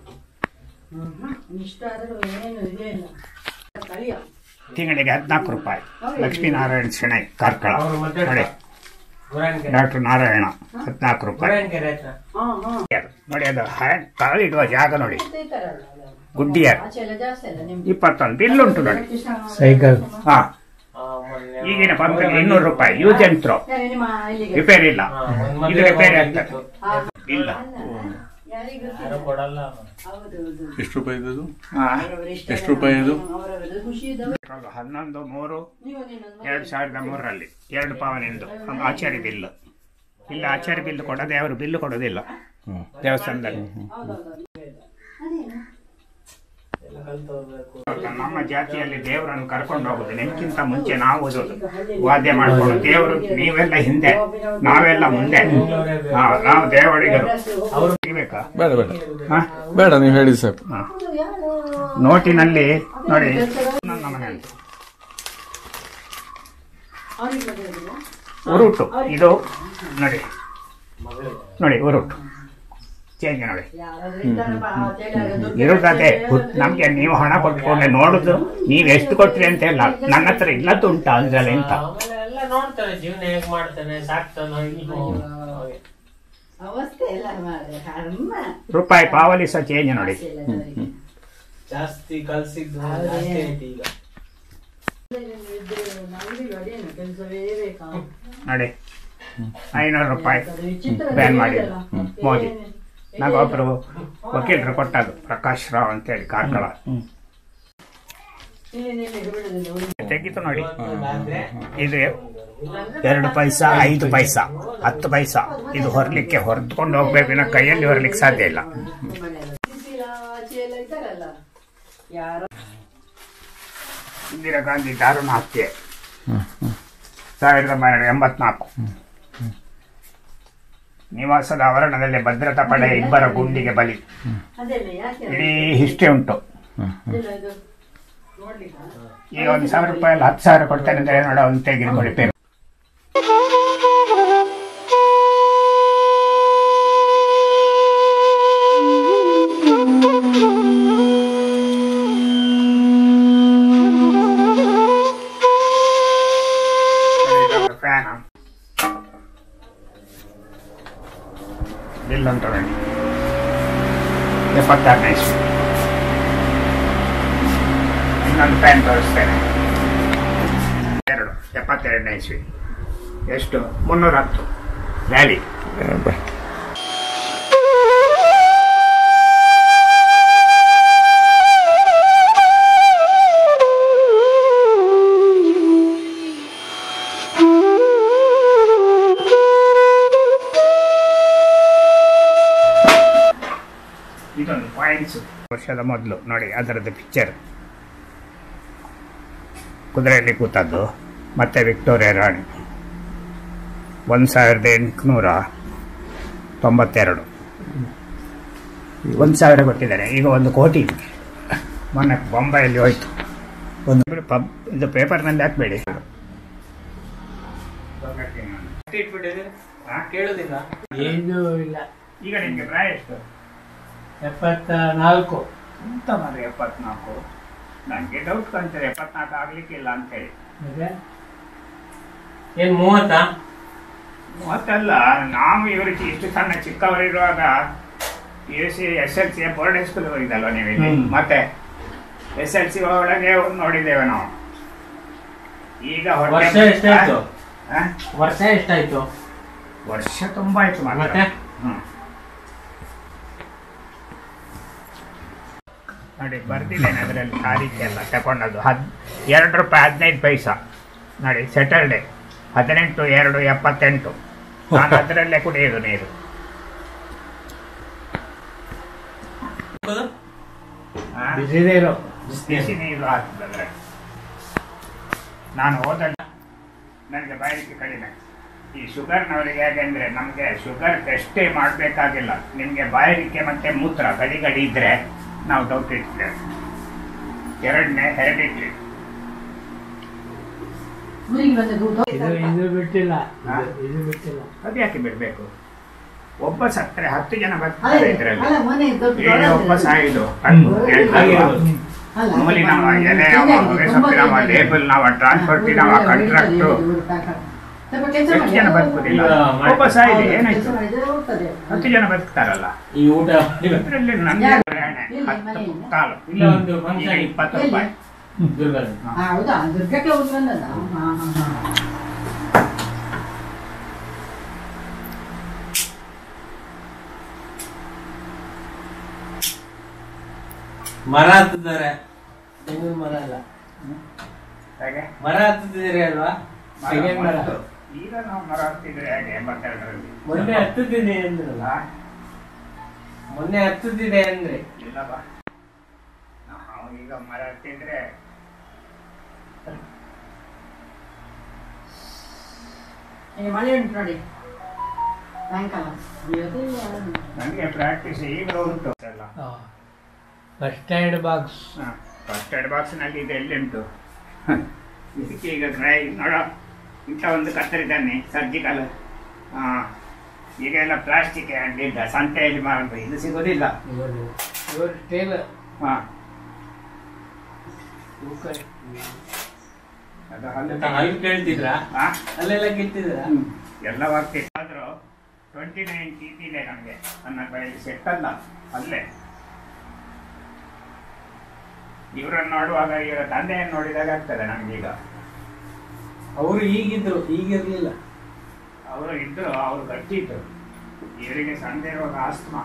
ಹ್ಮ್. ಇಷ್ಟಾದರೂ ಏನು ಇದೇ ಇಲ್ಲ ಕಲಿಯ ತಿಂಗಳಿಗೆ ಹದಿನಾಲ್ಕು ರೂಪಾಯಿ ಲಕ್ಷ್ಮೀನಾರಾಯಣ ಶೆಣೈ ಕಾರ್ಕಳ ಅವ್ರು ಮತ್ತೆ ನೋಡಿ ಗುರಾನ್ಕೆರೆ ಡಾಕ್ಟರ್ ನಾರಾಯಣ ಹದಿನಾಲ್ಕು ರೂಪಾಯಿ ಗುರಾನ್ಕೆರೆ ಹತ್ರ ಹಾ ಹಾ ನೋಡಿ ಅದು ಹ್ಯಾಂಡ್ ಕಾಲಿಡುವ ಜಾಗ ನೋಡಿ ಇರ್ತಾರಲ್ಲ ಅದು. ಗುಡ್ಡಿಯರ್ ಆಚೆ ಎಲ್ಲ ಜಾಸ್ತಿ ಅಲ್ಲ ನಿಮ್ಗೆ ಇಪ್ಪತ್ತೊಂದು ಬಿಲ್ ಉಂಟು ನೋಡಿ ಸೈಕಲ್ ಹಾ ಆ, ಮೊನ್ನೆ ಈಗಿನ ಪಂಪಿಗೆ ಇನ್ನೂರು ರೂಪಾಯಿ ಯೂಸ್ ಅಂಡ್ ಥ್ರೋ ಯಾರು ನಿಮ್ಮ ಇಲ್ಲಿಗೆ ರಿಪೇರಿ ಇಲ್ಲ ಆ, ಒಂದ್ ಇದು ಮದುವೆ ರಿಪೇರಿ ಹೋಗ್ಲಿಕ್ಕೆ ಆಗ್ತದೆ ಇತ್ತು. ಹಾ. ಇಲ್ಲ ಅಲ್ಲ, ಯಾರಿಗೂ ಗೊತ್ತಿಲ್ಲ. ಯಾರು ಕೊಡಲ್ಲ ಹೌದು ಹೌದು ಎಷ್ಟು ರೂಪಾಯಿ ಇದ್ದದು ಹಾ. ಅವರವರ ಇಷ್ಟ ಎಷ್ಟು ರೂಪಾಯಿ ಇದು? ಅವರವರದ್ದು ಖುಷಿ ಇದ್ದವರು ಹನ್ನೊಂದು ಮೂರು ನೀವು ನೀನೊಂದು ಎರಡು ಸಾವಿರದ ಮೂರರಲ್ಲಿ ಎರಡು ಪವನಿಂದು ಒಂದು ಆಚಾರ್ಯ ಬಿಲ್ ಇಲ್ಲ ಆಚಾರ್ಯ ಬಿಲ್ ಕೊಡದೆ ಅವರು ಬಿಲ್ ಕೊಡೋದಿಲ್ಲ ದೇವಸ್ಥಾನದಲ್ಲಿ ಹೌದೌದು ಅದೇನು ಎಲ್ಲ ಕಲ್ತು ಹೋಗ್ಬೇಕು ನಮ್ಮ ಜಾತಿಯಲ್ಲಿ ದೇವರನ್ನು ಕರ್ಕೊಂಡು ಹೋಗುದು ನಿಮ್ಗಿಂತ ಮುಂಚೆ ನಾವು ಓದೋದು ವಾದ್ಯ ಮಾಡ್ಕೊಂಡು ದೇವರು ನೀವೆಲ್ಲ ಹಿಂದೆ ನಾವೆಲ್ಲ ಮುಂದೆ ಹಾ, ನಾವು ದೇವಡಿಗರು ಅವರು ಸಿಗ್ಬೇಕಾ ಬೇಡ ಬೇಡ ಹಾ? ಬೇಡ ನೀವು ಹೇಳಿ ಸಾಕು ಹಾ. ಹೌದು, ಯಾರು ನೋಟಿನಲ್ಲಿ ನೋಡಿ ನನ್ನ ಮನೆ ಉಂಟು ಅವ್ರಿಗೆ ಗೊತ್ತಿರೋದಿಲ್ಲ ಉರುಟು ಇದು ನೋಡಿ ನೋಡಿ ಉರುಟು ಚೇಂಜ್ ನೋಡಿ ಯಾರಾದ್ರೂ ಇದ್ದಾರಪ್ಪ, ಆ ತೇಲಾಗ ದುಡ್ಡು ಇರುತ್ತದೆ ಕಟ್ಟಿ- ನಮ್ಗೆ ನೀವು ಹಣ ಕೊಟ್ಕೊಂಡೆ ನೋಡುದು ನೀವ್ ಎಷ್ಟು ಕೊಟ್ರಿ ಅಂತ ಇಲ್ಲ ನನ್ನ ಹತ್ರ ಇಲ್ಲದ್ದು ಉಂಟು ಅದ್ರಲ್ಲಿ ಎಂತ ಆಮೇಲೆ ಎಲ್ಲ ನೋಡ್ತಾರೆ ಜೀವನ ಹೇಗ್ ಮಾಡ್ತಾನೆ ಸಾಕ್ತಾನೋ ಇಲ್ವೋ ಹಾಗೆ. ಅವಸ್ಥೆ ಎಲ್ಲ ಮಾರ್ರೆ, ಕರ್ಮ. ರೂಪಾಯಿ ಪಾವಲಿ ಸಹ ಚೇಂಜ್ ನೋಡಿ ಇಲ್ಲ ಜನರಿಗೆ. ಜಾಸ್ತಿ ಕಲ್ಸಿದ್ದು ಹೌದೇ. ಜಾಸ್ತಿ ಆಯ್ತು ಈಗ ಇದ್ರೆ ನಮ್ಗೆ ಅದೇನು ಕೆಲ್ಸವೇ ಬೇಕಾ? ನೋಡಿ ಐನೂರು ರೂಪಾಯಿ ಅದು ವಿಚಿತ್ರ ಬ್ಯಾನ್ ಮಾಡಿ ಇದೆಯಲ್ಲ. ಮೋದಿ ಏನು- ನಾಗೊಬ್ರು ವಕೀಲರು ಕೊಟ್ಟದ್ದು ಪ್ರಕಾಶ್ ರಾವ್ ಅಂತೇಳಿ ಕಾರ್ಕಳ ಏನೇನಿದೆ ಬಿಡುದಿಲ್ಲ, ಒಂದು ತೆಗಿತು ನೋಡಿ ಆದ್ರೆ ಇದು ಎರಡು ಪೈಸಾ ಐದು ಪೈಸಾ ಹತ್ತು ಪೈಸಾ ಇದು ಹೊರಲಿಕ್ಕೆ ಹೊರದ್ಕೊಂಡು ಹೋಗ್ಬೇಕು ಇನ್ನ ಕೈಯಲ್ಲಿ ಹೊರಲಿಕ್ಕೆ ಸಾಧ್ಯ ಇಲ್ಲ ಮನೆಯಲ್ಲಿ. ಬಿಸಿಲ ಆಚೆ ಎಲ್ಲ ಇದ್ದಾರಲ್ಲ ಯಾರೋ ಇಂದಿರಾ ಗಾಂಧಿ ದಾರುಣ ಹತ್ಯೆ ಸಾವಿರದ ಒಂಬೈನೂರ ಎಂಬತ್ನಾಲ್ಕು ನಿವಾಸದ ಆವರಣದಲ್ಲಿ ಭದ್ರತಾ ಪಡೆ ಇಬ್ಬರ ಗುಂಡಿಗೆ ಬಲಿ ಅದೆಲ್ಲ ಯಾಕೆ ಇಡೀ ಹಿಸ್ಟ್ರಿ ಉಂಟು ಅದೆಲ್ಲ ಇದು ನೋಡ್ಲಿಕ್ಕ ಈಗ ಒಂದು ಸಾವಿರ ರೂಪಾಯಿ ಅಲ್ಲ ಹತ್ತು ಸಾವಿರ ಕೊಡ್ತೇನೆ ಅಂತ ನೋಡ ಒಂದು ತೆಗೆದು ಕೊಡಿ ಪೇರು ಫ್ಯಾನ್ ಬಿಲ್ ಉಂಟು ನೋಡಿ ಎಪ್ಪತ್ತಾರನೇ ಇಸ್ವಿ ಇನ್ನೊಂದು ಫ್ಯಾನ್ ತೋರಿಸ್ತೇನೆ ಎರಡು ಎಪ್ಪತ್ತೆರಡನೇ ಇಸ್ವಿ ಎಷ್ಟು ಮುನ್ನೂರ ಹತ್ತು ವ್ಯಾಲಿ ಇದೊಂದು ಪಾಯಿಂಟ್ಸ್ ವರ್ಷದ ಮೊದಲು ನೋಡಿ ಅದರದ್ದು ಪಿಕ್ಚರ್ ಕುದುರೆಯಲ್ಲಿ ಕೂತದ್ದು ಮತ್ತೆ ವಿಕ್ಟೋರಿಯಾ ರಾಣಿ ಒಂದು ಸಾವಿರದ ಎಂಟುನೂರ ತೊಂಬತ್ತೆರಡು ಒಂದು ಸಾವಿರ ಕೊಟ್ಟಿದ್ದಾರೆ ಈಗ ಒಂದು ಕೋಟಿ ಮೊನ್ನೆ ಬೊಂಬೈಯಲ್ಲಿ ಹೋಯ್ತು ಒಂದು ಪಬ್ ಇದು ಪೇಪರ್ನಲ್ಲಿ ಹಾಕಬೇಡಿ ಕೇಳುದಿಲ್ಲ ಏನೂ ಇಲ್ಲ ಈಗ ನಿಮಗೆ ಪ್ರಾಯ ಎಷ್ಟು ಎಪ್ಪತ್ತ ನಾಲ್ಕು ಎಂತ ಮಾತ್ರ ಎಪ್ಪತ್ನಾಲ್ಕು ನನಗೆ ಡೌಟ್ ಕಾಣ್ತದೆ ಎಪ್ಪತ್ನಾಲ್ಕು ಆಗ್ಲಿಕ್ಕಿಲ್ಲ ಅಂತೇಳಿ ಮತ್ತೆ? ಏನ್ ಮೂವತ್ತಾ ಮೂವತ್ತಲ್ಲ ನಾವು ಇವರಿಗೆ ಇಷ್ಟು ಸಣ್ಣ ಚಿಕ್ಕವರಿರುವಾಗ U C S L C board school ಹೋಗಿದ್ದಲ್ವ ನೀವು ಇಲ್ಲಿ ಹ್ಮ್. ಮತ್ತೆ ಎಸ್ ಎಲ್ ಸಿ ಒಳಗೆ ಒಂದು ನೋಡಿದ್ದೇವೆ ನಾವು ಈಗ ಹೊರಗೆ- ವರ್ಷ ಎಷ್ಟಾಯ್ತು? ಆ? ವರ್ಷ ಎಷ್ಟಾಯ್ತು ವರ್ಷ ತುಂಬಾ ಆಯ್ತು ಮಾತ್ರ ಮತ್ತೆ? ಹ್ಮ್. ನೋಡಿ ಬರ್ದಿದ್ದೇನೆ ಅದರಲ್ಲಿ ತಾರೀಖು ಎಲ್ಲ ತಗೊಂಡದ್ದು ಹದ್ ಎರಡು ರೂಪಾಯಿ ಹದಿನೈದು ಪೈಸಾ ನೋಡಿ ಸ್ಯಾಟರ್ಡೆ ಹದಿನೆಂಟು ಎರಡು ಎಪ್ಪತ್ತೆಂಟು ನಾನು ಅದರಲ್ಲೇ ಕುಡಿಯೋದು ನೀರು ಆ? ಬಿಸಿದೇ ಇರೋ ಬಿಸಿ ನೀರು ಹಾಕಿದ್ರೆ ನಾನು ಹೋದಲ್ಲ ನನಗೆ ಬಾಯಿಗೆ ಕಡಿಮೆ ಈ ಶುಗರ್ನವರಿಗೆ ಹೇಗೆಂದ್ರೆ ನಮಗೆ ಶುಗರ್ ಟೆಸ್ಟೇ ಮಾಡಬೇಕಾಗಿಲ್ಲ ನಿಮಗೆ ಬಾಯಿಗೆ ಮತ್ತೆ ಮೂತ್ರ ಗಡಿ ಗಡಿ ಇದ್ರೆ ನಾವು ಡೌಟ್ ಇಡ್ತೇವೆ ಎರಡನೇ ಹೆರಿಡಿಟ್ರಿ ಊರಿಗೆ ಬಂದದ್ದು ಇದು ಇದು ಬಿಟ್ಟಿಲ್ಲ ಹಾ? ಇದು- ಇದು ಬಿಟ್ಟಿಲ್ಲ ಅದು ಯಾಕೆ ಬಿಡಬೇಕು ಒಬ್ಬ ಸತ್ತರೆ ಹತ್ತು ಜನ ಅಲ್ಲ ಬರ್ತಾರೆ ಇದರಲ್ಲಿ ಅಲ್ಲ ಮೊನ್ನೆ ದೊಡ್ಡ ಈಗ ಒಬ್ಬ ದೊಡ್ಡ- ಸಾಯಿದು ಆಗಿರ್ಬೋದು. ಅಲ್ಲ, ಮೂಲಿನವ ಎಲೆ ಚೆನ್ನಾಗಿದೆ, ಹೊಗೆ ತುಂಬಾ ಸೊಪ್ಪಿನವ ಚೆನ್ನಾಗಿದೆ. ಲೇಬಲ್ ನವ ಟ್ರಾನ್ಸ್ಪೋರ್ಟಿನವ ಊರು- ಊರು- ಕಾಂಟ್ರಾಕ್ಟು ಊರು ಪ್ಯಾಕ್ ಹಾಕು. ಸ್ವಲ್ಪ ಕೆಲಸ ಎಷ್ಟು ಮಾಡಿ. ಜನ ಬದುಕುದಿಲ್ಲ ಈಗ ಮಾಡಿ- ಒಬ್ಬ ಸಾಯಿದೆ ಹೌದು, ಏನಾಯ್ತು ಕೆಲಸ ಮಾಡಿದ್ರೆ ಹೋಗ್ತದೆ. ಹತ್ತು ಜನ ಬದುಕ್ತಾರಲ್ಲ ಈ ಊಟ ಇದರಲ್ಲಿ ನನಗೆ ಯಾರು? ಪ್ರಯಾಣ ಇಲ್ಲಿ ಹತ್ತು ಮನೆಯಿಂದ? ಕಾಲು ಇಲ್ಲ ಒಂದು ಈಗ ಫಂಕ್ಷನ್ ಇಪ್ಪತ್ತು ಎಲ್ಲಿ? ರೂಪಾಯಿ ದುರ್ಗದ ಆ, ಹೌದಾ ದುರ್ಗಕ್ಕೆ ಹೋಗಿ ಬಂದದ್ದ ಹಾ ಹಾ ಹಾ ಮರ ಹತ್ತಿದ್ದಾರೆ ತೆಂಗಿನ ಮರ ಅಲ್ಲ ಹೇಗೆ ಮರ ಹತ್ತಿದ್ದೀರಿ ಅಲ್ವಾ ಮರ ತೆಂಗಿನ ಮರ ಮತ್ತು ಈಗ ನಾವು ಮರ ಹತ್ತಿದ್ರೆ ಹೇಗೆ ಎಂಬತ್ತೆರಡರಲ್ಲಿ ಮೊನ್ನೆ ಹತ್ತುತ್ತಿದೆ ಅಂದ್ರಲ್ಲ ಹಾ? ಮೊನ್ನೆ ಹತ್ತುತ್ತಿದೆ ಅಂದ್ರೆ ಇಲ್ಲ ಬಾ ನಾವು ಈಗ ಮರ ಹತ್ತಿದ್ರೆ ಈಗ ಮಳೆ ಉಂಟು ನೋಡಿ ಸಾಯಂಕಾಲ ಇವತ್ತು ನನಗೆ ಪ್ರಾಕ್ಟೀಸ್ ಈಗಲೂ ಉಂಟು ಎಲ್ಲ first aid box first aid ಬಾಕ್ಸ್ನಲ್ಲಿ ಇದು ಎಲ್ಲಿ ಉಂಟು ಇದಕ್ಕೆ ಈಗ ಗ್ರೈ ನೋಡ ಇಂಥ ಒಂದು ಕತ್ತರಿದ್ದಾನೆ ಸರ್ಜಿಕಲ್ ಹಾಂ ಈಗ ಎಲ್ಲ ಪ್ಲಾಸ್ಟಿಕ್ ಅಡ್ಡಿಲ್ಲ ಸಂತೆಯಲ್ಲಿ ಮಾಡೋದು ಇದು ಸಿಗೋದಿಲ್ಲ ಇವರು ಸ್ಟೇಲ್ ಹಾಂ ಅದು ಹಲ್ಲು ಅಲ್ಲಿ ಕೇಳ್ತಿದ್ರಾ ಹಾಂ ಅಲ್ಲೆಲ್ಲ ಕೇಳ್ತಿದ್ರಾ ಎಲ್ಲ ಆಗ್ತಿತ್ತು ಆದರೂ ಟ್ವೆಂಟಿ ನೈನ್ ಟಿ ಪಿ ಇದೆ ನಮಗೆ ನನ್ನ ಕೈಯಲ್ಲಿ ಸೆಟ್ ಅಲ್ಲ ಅಲ್ಲೇ ಇವರನ್ನು ನೋಡುವಾಗ ಇವರ ತಂದೆಯನ್ನು ನೋಡಿದಾಗ ಆಗ್ತದೆ ನಮಗೀಗ ಅವರು ಈಗಿದ್ರು ಈಗಿರ್ಲಿಲ್ಲ ಅವರು ಇದ್ರು ಅವರು ಗಟ್ಟಿದ್ರು ಇವರಿಗೆ ಸಣ್ಣ ಇರುವಾಗ ಆಸ್ತಮಾ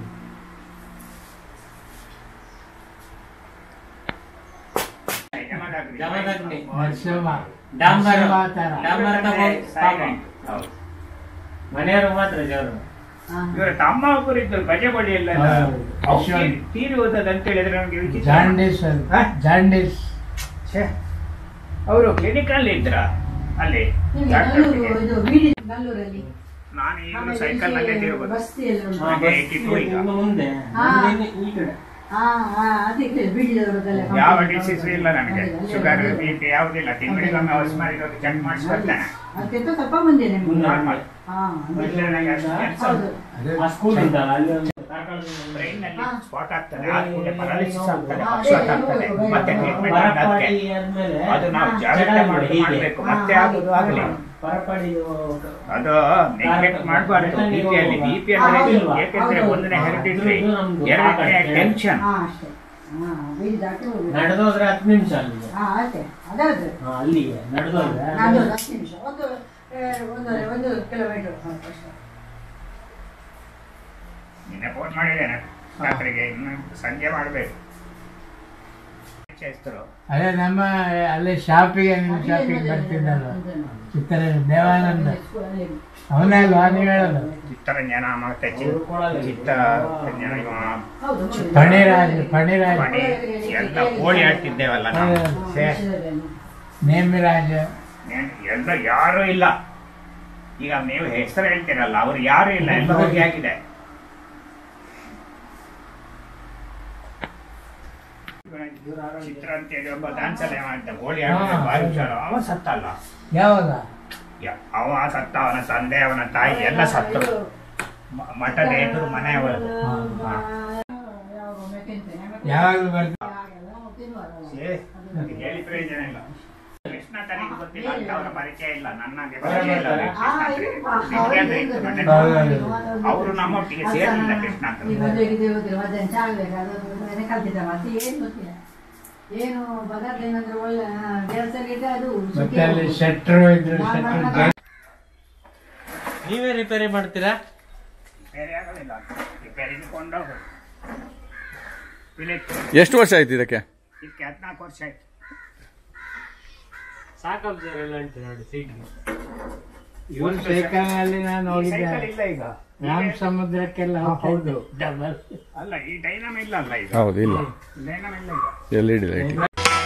ಜಮದಗ್ನಿ. ನರಸಿಂಹ ಡಾಂಬರ್ ನರಸಿಂಹಾವತಾರ. ಡಾಂಬರ್ ತಗೊಂಡು ಪಾಪ. ಹೌದು. ಮನೆಯವರು ಮಾತ್ರ ಜವರು ಇವರ ತಮ್ಮ ಒಬ್ಬರು ಇದ್ದರು ಬಜೆಬಳಿಯಲ್ಲ ಹೌದು. ಅಶ್ವನ್. ತೀರಿ ಹೋದದ್ದು ಅಂತ ಹೇಳಿದ್ರೆ ನಮಗೆ ವಿಚಿತ್ರ ಜಾಂಡೀಸ್ ಅದು. ಹಾ? ಜಾಂಡೀಸ್ ಅವರು ಕ್ಲಿನಿಕಲ್ಲಿ ಇದ್ರ ಅಲ್ಲಿ ನಿಮ್ಗೆ ಡಾಕ್ಟರ್ ನಲ್ಲೂರು ಒಟ್ಟಿಗೆ. ಇದು ಬೀಡಿ ನಲ್ಲೂರಲ್ಲಿ ನಾನು ಈಗಲೂ ಆಮೇಲೆ ಸೈಕಲ್ ನಲ್ಲೇ ಇಲ್ಲಿ ತಿರುಗೋದು ಬಸ್ತಿಯಲ್ಲಿ ಉಂಟು. ಹಾ. ಹಾಗೆ ಇಟ್ಟಿದ್ದು ಈಗ. ಇನ್ನು ಮುಂದೆ ಹಾ. ಮುಂದೆ ಈ ಕಡೆ ಹಾ ಹಾ ಅದಕ್ಕೆ ಬೀಡಿದವರದ್ದೆಲ್ಲ ಯಾವ ಕಂಪ್ಲೇಂಟ್ ಡಿಸೀಸ್ ಹೌದು. ಇಲ್ಲ ನನಗೆ ಅದೇ, ಅಲ್ಲೇ ಶುಗರ್ ಒಂದು- ಬಿ ಪಿ ಯಾವುದಿಲ್ಲ ತಿಂಗಳಿಗೊಮ್ಮೆ ಔಷಧಿ ಮಾಡಿರೋದು ಚೆಕ್ ಮಾಡಿಸಿ ಬರ್ತೇನೆ ಅದಕ್ಕಿಂತ ಸ್ವಲ್ಪ ಮುಂದೆ ನಿಮ್ಗೆ ಮುಂದೆ. ನಾರ್ಮಲ್ ಹಾ ಅದೇ. ಮೊದಲೇ ನನಗೆ ಅಷ್ಟು ಕೆಲ್ಸ ಹೌದು ಆ ಸ್ಕೂಲ್ ಉಂಟಲ್ಲ ಅಲ್ಲಿ ಒಂದು ಕಾರ್ಕಳದಲ್ಲಿ ಬ್ರೈನ್ ನಲ್ಲಿ ಹಾ. ಸ್ಪಾಟ್ ಆಗ್ತದೆ ಆ ಕೂಡಲೇ paralysis ಆಗ್ತದೆ ಹಾ, ಅಪಘಾತ ಅದೇ, ಆಗ್ತದೆ ಹೌದು, ಮತ್ತೆ ಹೌದು. ಟ್ರೀಟ್ಮೆಂಟ್ ಪರಪಾಡಿ ಅದಕ್ಕೆ ಆದ್ಮೇಲೆ ಅದು ನಾವು ಹಾ, ಜಾಗ್ರತೆ ಚೆನ್ನಾಗಿ ಮಾಡಿ ಹೀಗೆ. ಮಾಡಬೇಕು ಹಾ, ಮತ್ತೆ ಹಾಗೆ. ಆಗುದು ಆಗಲಿ ಪರಪಾಡಿ ಅದು ನೆಗ್ಲೆಕ್ಟ್ ಮಾಡಬಾರ್ದು ಬಿ ಪಿ ಅಲ್ಲಿ ಬಿ ಪಿ ಹಾ, ಅಂದ್ರೆ ಹೌದು. ಯಾಕೆಂದ್ರೆ ಹೌದು. ಒಂದನೇ ಹೆರಿಡಿಟ್ರಿ ಇದು ನಮ್ದು ಎರಡನೇ ಸಾಕಾಗ್ತದೆ. ಟೆನ್ಷನ್ ಹಾ ಅಷ್ಟೇ ಹಾ ಬೀಡಿ ದಾಟಿ ಹೋಗುದು ನಡೆದೋದ್ರೆ ಹತ್ತು ನಿಮಿಷ ಅಲ್ಲಿಗೆ ಹಾ ಅಷ್ಟೇ ಅದಾದ್ರೆ ಹಾ, ಅಲ್ಲಿಗೆ ನಡೆದೋದ್ರೆ ನಾನು ಹತ್ತು ನಿಮಿಷ ಒಂದು ಆ, ಒಂದು ಒಂದು ಕಿಲೋಮೀಟರ್ ಅಷ್ಟೇ ನಿನ್ನೆ ಫೋನ್ ಮಾಡಿದ್ದೇನೆ ರಾತ್ರಿಗೆ ಇನ್ನು ಸಂಜೆ ಮಾಡಬೇಕು ಪರಿಚಯಸ್ಥರು ಅದೇ ನಮ್ಮ ಅಲ್ಲೇ ಶಾಪಿಗೆ ನಿಮ್ಮ ಶಾಪಿಗೆ ಬರ್ತಿದ್ದಲ್ಲ ಚಿತ್ರ ದೇವಾನಂದ ಅವನೇ ಅಲ್ವಾ ನೀವು ಹೇಳೋದು ಚಿತ್ತರಂಜನ ಮತ್ತೆ ಚಿ- ಚಿತ್ತ ರಂಜನ ಇವ ಫಣಿರಾಜ್ ಫಣಿರಾಜ್ ಮಣಿ ಎಲ್ಲ ಕೋಳಿ ಆಡ್ತಿದ್ದೇವಲ್ಲ ನಾವು ಸೇ ನೇಮಿರಾಜ್ ಏನ್- ಎಲ್ಲ ಯಾರು ಇಲ್ಲ ಈಗ ನೀವು ಹೆಸರು ಹೇಳ್ತೀರಲ್ಲ ಅವ್ರು ಯಾರು ಇಲ್ಲ ಎಲ್ಲ ಹೋಗಿ ಆಗಿದೆ ಚಿತ್ರ ಅಂತೇಳಿ ಒಬ್ಬ ಡ್ಯಾನ್ಸ್ ಎಲ್ಲ ಮಾಡಿದ್ದ ಗೋಳಿ ಆಡಿದ ಹಾ. ಬಾರಿ ಹುಷಾರು ಅವ ಸತ್ತಲ್ಲ ಯಾವಾಗ ಯ- ಅವ ಸತ್ತ ಅವನ ತಂದೆ ಅವನ ತಾಯಿ ಎಲ್ಲ ಸತ್ತರು ಮ- ಮಠದ ಎದುರು ಮನೆಯವರು ಹಾ. ಯಾವಾಗಲೂ ಬರ್ತೀವಿ ಛೇ, ಅದು ಹೇಳಿ ಪ್ರಯೋಜನ ಇಲ್ಲ ಕೃಷ್ಣ ತನಗೆ ಗೊತ್ತಿಲ್ಲ ಅಂತ ಅವರ ಪರಿಚಯ ಇಲ್ಲ ನನಗೆ ಪರಿಚಯ ಇಲ್ಲ ಅವ್ರಿಗೆ ಕೃಷ್ಣ ಅಂದ್ರೆ. ನಿಮ್ಗೆ ಅಂದ್ರೆ ಇತ್ತು ಮನೆ. ಹೌದೌದು. ಅವರು ನಮ್ಮೊಟ್ಟಿಗೆ ಸೇರಲಿಲ್ಲ ಕೃಷ್ಣ ಅಂತ ಈ ಮದುವೆಗೆ ದೇವತೆ ಮಧ್ಯಾಹ್ನ ಚಾ ಆಗ್ಬೇಕು ಅದು ಮನೆ ಕಲ್ತಿದ್ದ ಮತ್ತೆ ಏನು ಗೊತ್ತಿಲ್ಲ ಏನು ಪದಾರ್ಥ ಏನಂದ್ರೆ ಒಳ್ಳೆ ದೇವಸ್ಥಾನ ಇದ್ರೆ ಅದು ಮತ್ತೆ ಅಲ್ಲಿ ಶೆಟ್ರು ಇದ್ರು ಶೆಟ್ರು ನೀವೇ ರಿಪೇರಿ ಮಾಡ್ತೀರಾ ಬೇರೆ ಆಗೋದಿಲ್ಲ ರಿಪೇರಿಗೆ ಕೊಂಡೋಗು ಇಲ್ಲಿ ಎಷ್ಟು ವರ್ಷ ಆಯ್ತು ಇದಕ್ಕೆ ಇದಕ್ಕೆ ಹದಿನಾಲ್ಕು ವರ್ಷ ಆಯ್ತು ಸಾಕಪ್ಪ ಸರ್ ಎಲ್ಲ ಉಂಟು ನೋಡಿ ಸೀಟ್ ಇವನ್ ಸೈಕಲ್ ಅಲ್ಲಿ ನಾನು ಈ ಹೋಗಿದ್ದೆ ಸೈಕಲ್ ಇಲ್ಲ ಈಗ ರಾಮ್ ಸಮುದ್ರಕ್ಕೆಲ್ಲ ಹೌದು ಡಬಲ್ ಅಲ್ಲ ಈ ಡೈನಮ್ ಇಲ್ಲ ಅಲ್ಲ ಈಗ ಹೌದು ಇಲ್ಲ ಡೈನಮ್ ಇಲ್ಲ ಈಗ ಎಲ್ ಇ ಡಿ ಲೈಟ್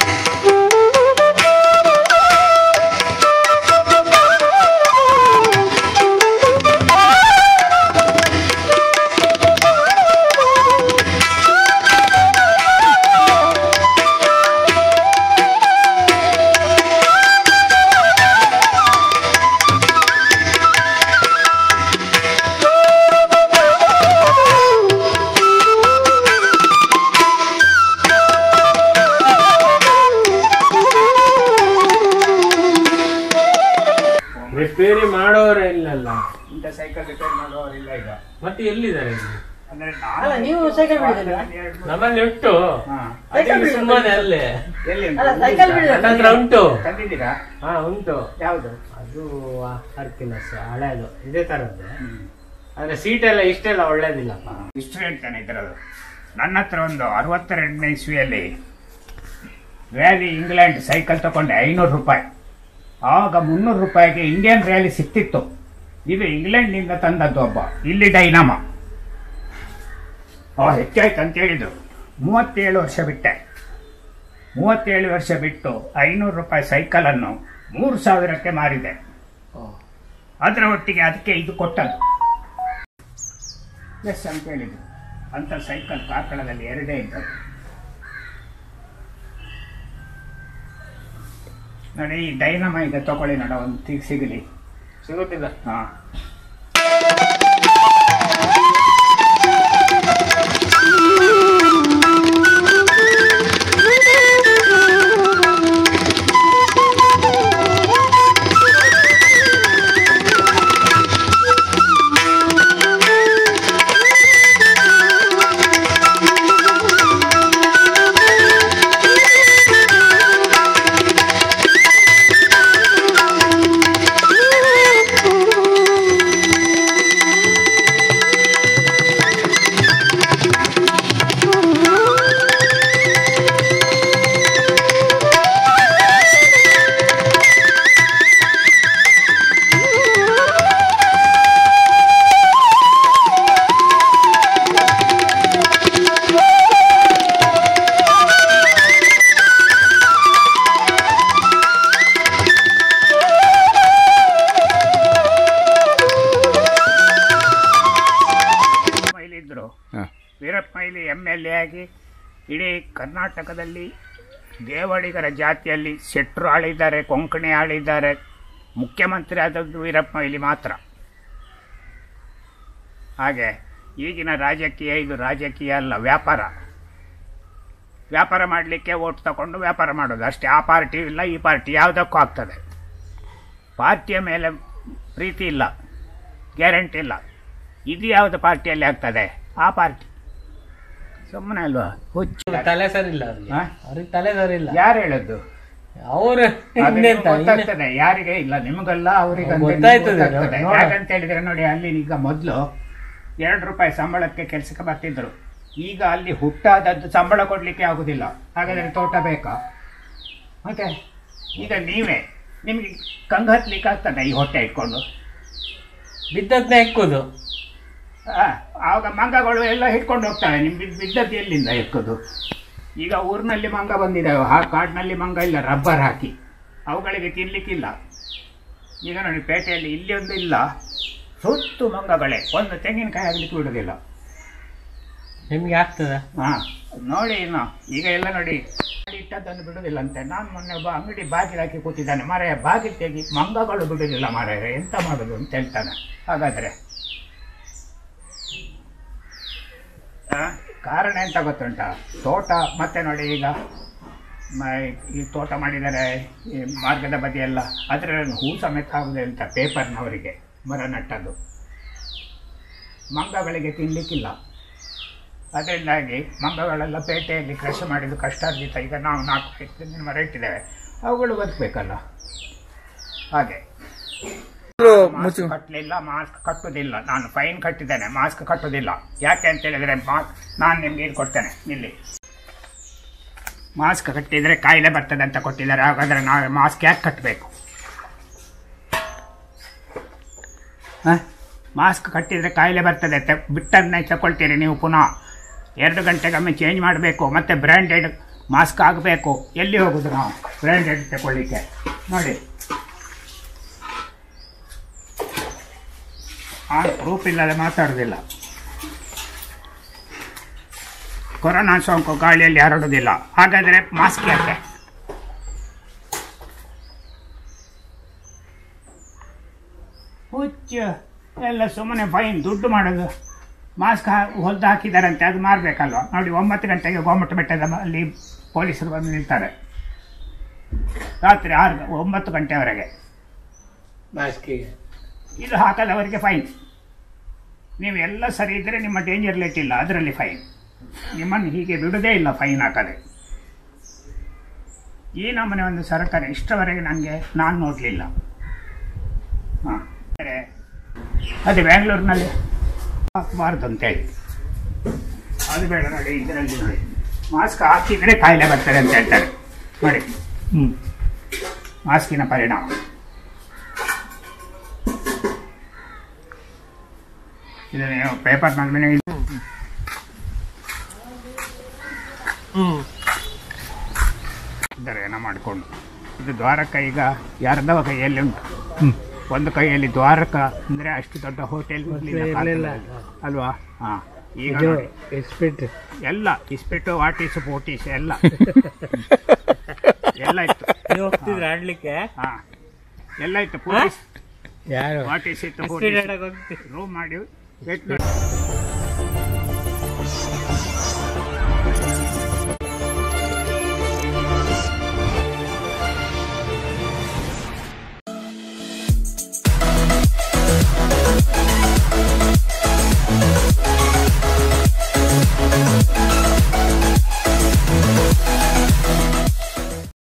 ರಿಪೇರಿ ಮಾಡೋರೇ ಇಲ್ಲಲ್ಲ ಇಂಥ ಸೈಕಲ್ ರಿಪೇರ್ ಮಾಡುವವರಿಲ್ಲ ಈಗ ಮತ್ತೆ ಎಲ್ಲಿದ್ದಾರೆ ಇಲ್ಲಿ ಅಂದ್ರೆ ಅಲ್ಲ, ನೀವು ಸೈಕಲ್ ಬಿಡಿದ್ರಲ್ಲ? ನಮ್ಮಲ್ಲಿ ಉಂಟು ಹಾ. ಅದಕ್ಕೆ ಸುಮ್ಮನೆ ಅಲ್ಲೇ ಎಲ್ಲಿ ಉಂಟು? ಅಲ್ಲ, ಸೈಕಲ್ ಬಿಡಿದ್ರೆ ನನ್ನ ಹತ್ರ ಉಂಟು ತಂದಿದ್ದೀರಾ ಹಾ ಉಂಟು ಯಾವುದು ಅದು ಹರ್ಕಿನಸ್ ಹಳೆಯದು ಇದೇ ತರದ್ದು ಆದ್ರೆ ಸೀಟ್ ಎಲ್ಲ ಇಷ್ಟೆಲ್ಲ ಒಳ್ಳೇದಿಲ್ಲಪ್ಪ ಇಷ್ಟು ಹೇಳ್ತಾನೆ ಇದರದು ನನ್ನ ಹತ್ರ ಒಂದು ಅರವತ್ತೆರಡನೇ ಇಸ್ವಿಯಲ್ಲಿ ವ್ಯಾಲಿ ಇಂಗ್ಲೆಂಡ್ ಸೈಕಲ್ ತಗೊಂಡೆ ಐನೂರು ರೂಪಾಯಿ ಆವಾಗ ಮುನ್ನೂರು ರೂಪಾಯಿಗೆ ಇಂಡಿಯನ್ ರ್ಯಾಲಿ ಸಿಕ್ತಿತ್ತು ಇದು ಇಂಗ್ಲೆಂಡ್ನಿಂದ ತಂದದ್ದು ಒಬ್ಬ ಇಲ್ಲಿ ಡೈನಾಮ ಅವ ಹೆಚ್ಚಾಯ್ತು ಅಂತ ಹೇಳಿದ್ರು ಮೂವತ್ತೇಳು ವರ್ಷ ಬಿಟ್ಟೆ ಮೂವತ್ತೇಳು ವರ್ಷ ಬಿಟ್ಟು ಐನೂರು ರೂಪಾಯಿ ಸೈಕಲನ್ನು ಮೂರು ಸಾವಿರಕ್ಕೆ ಮಾರಿದೆ ಅದರ ಒಟ್ಟಿಗೆ ಅದಕ್ಕೆ ಇದು ಕೊಟ್ಟದ್ದು ಎಸ್ ಅಂತ ಹೇಳಿದ್ರು ಅಂತ ಸೈಕಲ್ ಕಾರ್ಕಳದಲ್ಲಿ ಎರಡೇ ಇದ್ದದ್ದು ನೋಡಿ ಈ ಡೈನಮ ಈಗ ತಗೊಳ್ಳಿ ನೋಡ ಒಂದು ತಿ- ಸಿಗಲಿ ಸಿಗುತ್ತಿಲ್ಲ ಹಾ ಮೈಲಿ ಇದ್ರು ಹಾಂ Veerappa Moily M L A ಆಗಿ ಇಡೀ ಕರ್ನಾಟಕದಲ್ಲಿ ದೇವಡಿಗರ ಜಾತಿಯಲ್ಲಿ ಶೆಟ್ರು ಆಳಿದ್ದಾರೆ ಕೊಂಕಣಿ ಆಳಿದ್ದಾರೆ ಮುಖ್ಯಮಂತ್ರಿ ಆದದ್ದು ವೀರಪ್ಪ ಮೊಯ್ಲಿ ಮಾತ್ರ ಹಾಗೆ ಈಗಿನ ರಾಜಕೀಯ ಇದು ರಾಜಕೀಯ ಅಲ್ಲ ವ್ಯಾಪಾರ ವ್ಯಾಪಾರ ಮಾಡಲಿಕ್ಕೆ ಓಟ್ ತಗೊಂಡು ವ್ಯಾಪಾರ ಮಾಡೋದು ಅಷ್ಟೇ ಆ ಪಾರ್ಟಿ ಇಲ್ಲ ಈ ಪಾರ್ಟಿ ಯಾವುದಕ್ಕೂ ಆಗ್ತದೆ ಪಾರ್ಟಿಯ ಮೇಲೆ ಪ್ರೀತಿ ಇಲ್ಲ ಗ್ಯಾರಂಟಿ ಇಲ್ಲ ಇದು ಯಾವುದು ಪಾರ್ಟಿಯಲ್ಲಿ ಆಗ್ತದೆ ಆ ಪಾರ್ಟಿ ಸುಮ್ಮನೆ ಅಲ್ವಾ ಹುಚ್ಚು ತಲೆ ಸರಿ ಇಲ್ಲ ಅವ್ರಿಗೆ ಹಾ? ಅವ್ರಿಗೆ ತಲೆ ಸರಿ ಇಲ್ಲ ಯಾರು ಹೇಳದ್ದು ಅವರು ಅದು ಇನ್ನೆಂತ ನಿಮ್ಗೆ ಗೊತ್ತಾಗ್ತದೆ ಯಾರಿಗೆ ಇಲ್ಲ ನಿಮಗಲ್ಲ ಅವರಿಗೆ ಗೊತ್ತಾಯ್ತದೆ ಅದು, ನೋಡ. ಯಾಕಂತ ಹೇಳಿದ್ರೆ ನೋಡಿ ಅಲ್ಲಿ ಈಗ ಮೊದಲು ಎರಡು ರೂಪಾಯಿ ಸಂಬಳಕ್ಕೆ ಕೆಲಸಕ್ಕೆ ಬರ್ತಿದ್ರು ಈಗ ಅಲ್ಲಿ ಹುಟ್ಟಾದದ್ದು ಸಂಬಳ ಕೊಡಲಿಕ್ಕೆ ಆಗುದಿಲ್ಲ ಹಾಗಾದರೆ ತೋಟ ಬೇಕಾ ಮತ್ತೆ ಈಗ ನೀವೇ ನಿಮಗೆ ಕಂಗ ಹತ್ಲಿಕ್ಕೆ ಆಗ್ತದೆ ಈ ಹೊಟ್ಟೆ ಇಟ್ಕೊಂಡು ಬಿದ್ದದ್ನ ಎಕ್ಕುದು ಆ, ಆವಾಗ ಮಂಗಗಳು ಎಲ್ಲ ಹಿಡ್ಕೊಂಡು ಹೋಗ್ತವೆ ನಿಮ್ ಬಿದ್- ಬಿದ್ದದ್ದು ಎಲ್ಲಿಂದ ಎಕ್ಕೋದು ಈಗ ಊರಿನಲ್ಲಿ ಮಂಗ ಬಂದಿದ್ದಾವೆ ಆ ಕಾಡಿನಲ್ಲಿ ಮಂಗ ಇಲ್ಲ ರಬ್ಬರ್ ಹಾಕಿ ಅವುಗಳಿಗೆ ತಿನ್ಲಿಕ್ಕಿಲ್ಲ ಈಗ ನೋಡಿ ಪೇಟೆಯಲ್ಲಿ ಇಲ್ಲಿ ಒಂದು ಇಲ್ಲ ಸುತ್ತು ಮಂಗಗಳೇ ಒಂದು ತೆಂಗಿನಕಾಯಿ ಆಗ್ಲಿಕ್ಕೆ ಬಿಡುದಿಲ್ಲ ನಿಮ್ಗೆ ಆಗ್ತದ ಹಾ ನೋಡಿ ಇನ್ನು ಈಗ ಎಲ್ಲ ನೋಡಿ ಮಾಡಿ ಇಟ್ಟದ್ದನ್ನು ಬಿಡುದಿಲ್ಲ ಅಂತೆ ನಾನು ಮೊನ್ನೆ ಒಬ್ಬ ಅಂಗಡಿ ಬಾಗಿಲು ಹಾಕಿ ಕೂತಿದ್ದಾನೆ ಮಾರಾಯ ಬಾಗಿಲು ತೆಗಿ ಮಂಗಗಳು ಬಿಡುದಿಲ್ಲ ಮಾರಾಯ ಎಂತ ಮಾಡುದು ಅಂತ ಹೇಳ್ತಾನೆ ಹಾಗಾದ್ರೆ ಆ, ಕಾರಣ ಎಂತ ಗೊತ್ತುಂಟ ತೋಟ ಮತ್ತೆ ನೋಡಿ ಈಗ ಮ- ಈ ತೋಟ ಮಾಡಿದರೆ ಈ ಮಾರ್ಗದ ಬದಿಯೆಲ್ಲ ಅದರ ಹೂ ಸಮೇತ ಆಗುದೆ ಅಂತ ಪೇಪರ್ನವರಿಗೆ ಮರ ನಟ್ಟದ್ದು ಮಂಗಗಳಿಗೆ ತಿನ್ಲಿಕ್ಕಿಲ್ಲ ಅದರಿಂದಾಗಿ ಮಂಗಗಳೆಲ್ಲ ಪೇಟೆಯಲ್ಲಿ ಕೃಷಿ ಮಾಡಿದ್ದು ಕಷ್ಟಾರ್ಜಿತ ಈಗ ನಾವು ನಾಲ್ಕು ಐದು ಮರ ಇಟ್ಟಿದ್ದೇವೆ ಅವುಗಳು ಬದುಕಬೇಕಲ್ಲ ಹಾಗೆ ಮಾಸ್ಕ್ ಕಟ್ಟಲಿಲ್ಲ ಮಾಸ್ಕ್ ಕಟ್ಟುವುದಿಲ್ಲ ನಾನು ಫೈನ್ ಕಟ್ಟಿದ್ದೇನೆ ಮಾಸ್ಕ್ ಕಟ್ಟುವುದಿಲ್ಲ ಯಾಕೆ ಅಂತ ಹೇಳಿದ್ರೆ ಮಾಸ್ಕ್ ನಾನು ನಿಮ್ಗೆ ಇದು ಕೊಡ್ತೇನೆ ಇಲ್ಲಿ ಮಾಸ್ಕ್ ಕಟ್ಟಿದ್ರೆ ಕಾಯಿಲೆ ಬರ್ತದೆ ಅಂತ ಕೊಟ್ಟಿದ್ದಾರೆ ಹಾಗಾದ್ರೆ ನಾವು ಮಾಸ್ಕ್ ಯಾಕೆ ಕಟ್ಟಬೇಕು ಮಾಸ್ಕ್ ಕಟ್ಟಿದ್ರೆ ಕಾಯಿಲೆ ಬರ್ತದೆ ತ ಬಿಟ್ಟನ್ನೇ ತಗೊಳ್ತೀರಿ ನೀವು ಪುನಃ ಎರಡು ಗಂಟೆಗೊಮ್ಮೆ ಚೇಂಜ್ ಮಾಡಬೇಕು ಮತ್ತೆ ಬ್ರ್ಯಾಂಡೆಡ್ ಮಾಸ್ಕ್ ಆಗಬೇಕು ಎಲ್ಲಿ ಹೋಗುದು ನಾವು ಬ್ರ್ಯಾಂಡೆಡ್ ತಗೊಳ್ಳಿಕ್ಕೆ ನೋಡಿ ಆ ಪ್ರೂಫ್ ಇಲ್ಲದೆ ಮಾತಾಡೋದಿಲ್ಲ ಕೊರೋನಾ ಸೋಂಕು ಗಾಳಿಯಲ್ಲಿ ಹರಡುವುದಿಲ್ಲ ಹಾಗಾದರೆ ಮಾಸ್ಕ್ ಯಾಕೆ ಹುಚ್ಚ ಎಲ್ಲ ಸುಮ್ಮನೆ ಫೈನ್ ದುಡ್ಡು ಮಾಡೋದು ಮಾಸ್ಕ್ ಹೊಲ್ದು ಹಾಕಿದಾರಂತೆ ಅದು ಮಾರಬೇಕಲ್ವ ನೋಡಿ ಒಂಬತ್ತು ಗಂಟೆಗೆ ಗೋಮಟ್ಟ ಬೆಟ್ಟದ ಮ- ಅಲ್ಲಿ ಪೊಲೀಸರು ಬಂದು ನಿಲ್ತಾರೆ ರಾತ್ರಿ ಆರು ಗ- ಒಂಬತ್ತು ಗಂಟೆವರೆಗೆ ಮಾಸ್ಕಿಗೆ ಇದು ಹಾಕದವರಿಗೆ ಫೈನ್ ನೀವು ಎಲ್ಲ ಸರಿ ಇದ್ದರೆ ನಿಮ್ಮ ಡೇಂಜರ್ ಲೇಟ್ ಇಲ್ಲ ಅದರಲ್ಲಿ ಫೈನ್ ನಿಮ್ಮನ್ನು ಹೀಗೆ ಬಿಡುವುದೇ ಇಲ್ಲ ಫೈನ್ ಹಾಕದೆ ಈ ನಮ್ಮನೆ ಒಂದು ಸರ್ಕಾರ ಇಷ್ಟವರೆಗೆ ನನಗೆ ನಾನು ನೋಡಲಿಲ್ಲ ಹಾಂ ಅದೇ ಬ್ಯಾಂಗ್ಳೂರಿನಲ್ಲಿ ಹಾಕಬಾರ್ದು ಅಂತೇಳಿ ಅದು ಬೇಡ ನೋಡಿ ಇದರಲ್ಲಿ ನೋಡಿ ಮಾಸ್ಕ್ ಹಾಕಿದರೆ ಕಾಯಿಲೆ ಬರ್ತದೆ ಅಂತ ಹೇಳ್ತಾರೆ ನೋಡಿ ಹ್ಞೂ ಮಾಸ್ಕಿನ ಪರಿಣಾಮ ಇದು ನೀವು ಪೇಪರ್ ಮೇಲೆ ಇದ್ದಾರೆ ಏನೋ ಮಾಡಿಕೊಂಡು ಇದು ದ್ವಾರಕ ಈಗ ಯಾರ್ದವ ಕೈಯಲ್ಲಿ ಉಂಟು ಒಂದು ಕೈಯಲ್ಲಿ ದ್ವಾರಕ ಅಂದ್ರೆ ಅಷ್ಟು ದೊಡ್ಡ ಹೋಟೆಲ್ ಇರ್ಲಿಲ್ಲ. ಅಲ್ವಾ ಹಾ ಈಗ ಇದು ನೋಡಿ, ಎಸ್ಪಿಟ್ ಎಲ್ಲ ಇಸ್ಪಿಟ್ಟು ವಾಟೀಸು ಪೋಟೀಸ್ ಎಲ್ಲ ಎಲ್ಲ ಇತ್ತು ನೀವು ಹೋಗ್ತಿದ್ರ ಆಡ್ಲಿಕ್ಕೆ ಹಾ ಎಲ್ಲ ಇತ್ತು ಪೊಲೀಸ್ ಯಾರು ವಾಟೀಸ್ ಇತ್ತು ಎಸ್ಪಿಟ್ ಪೋಟೀಸ್ ಆಡಕ್ ಹೋಗ್ತಿ ರೂಮ್ ಮಾಡಿ ವೇಟ್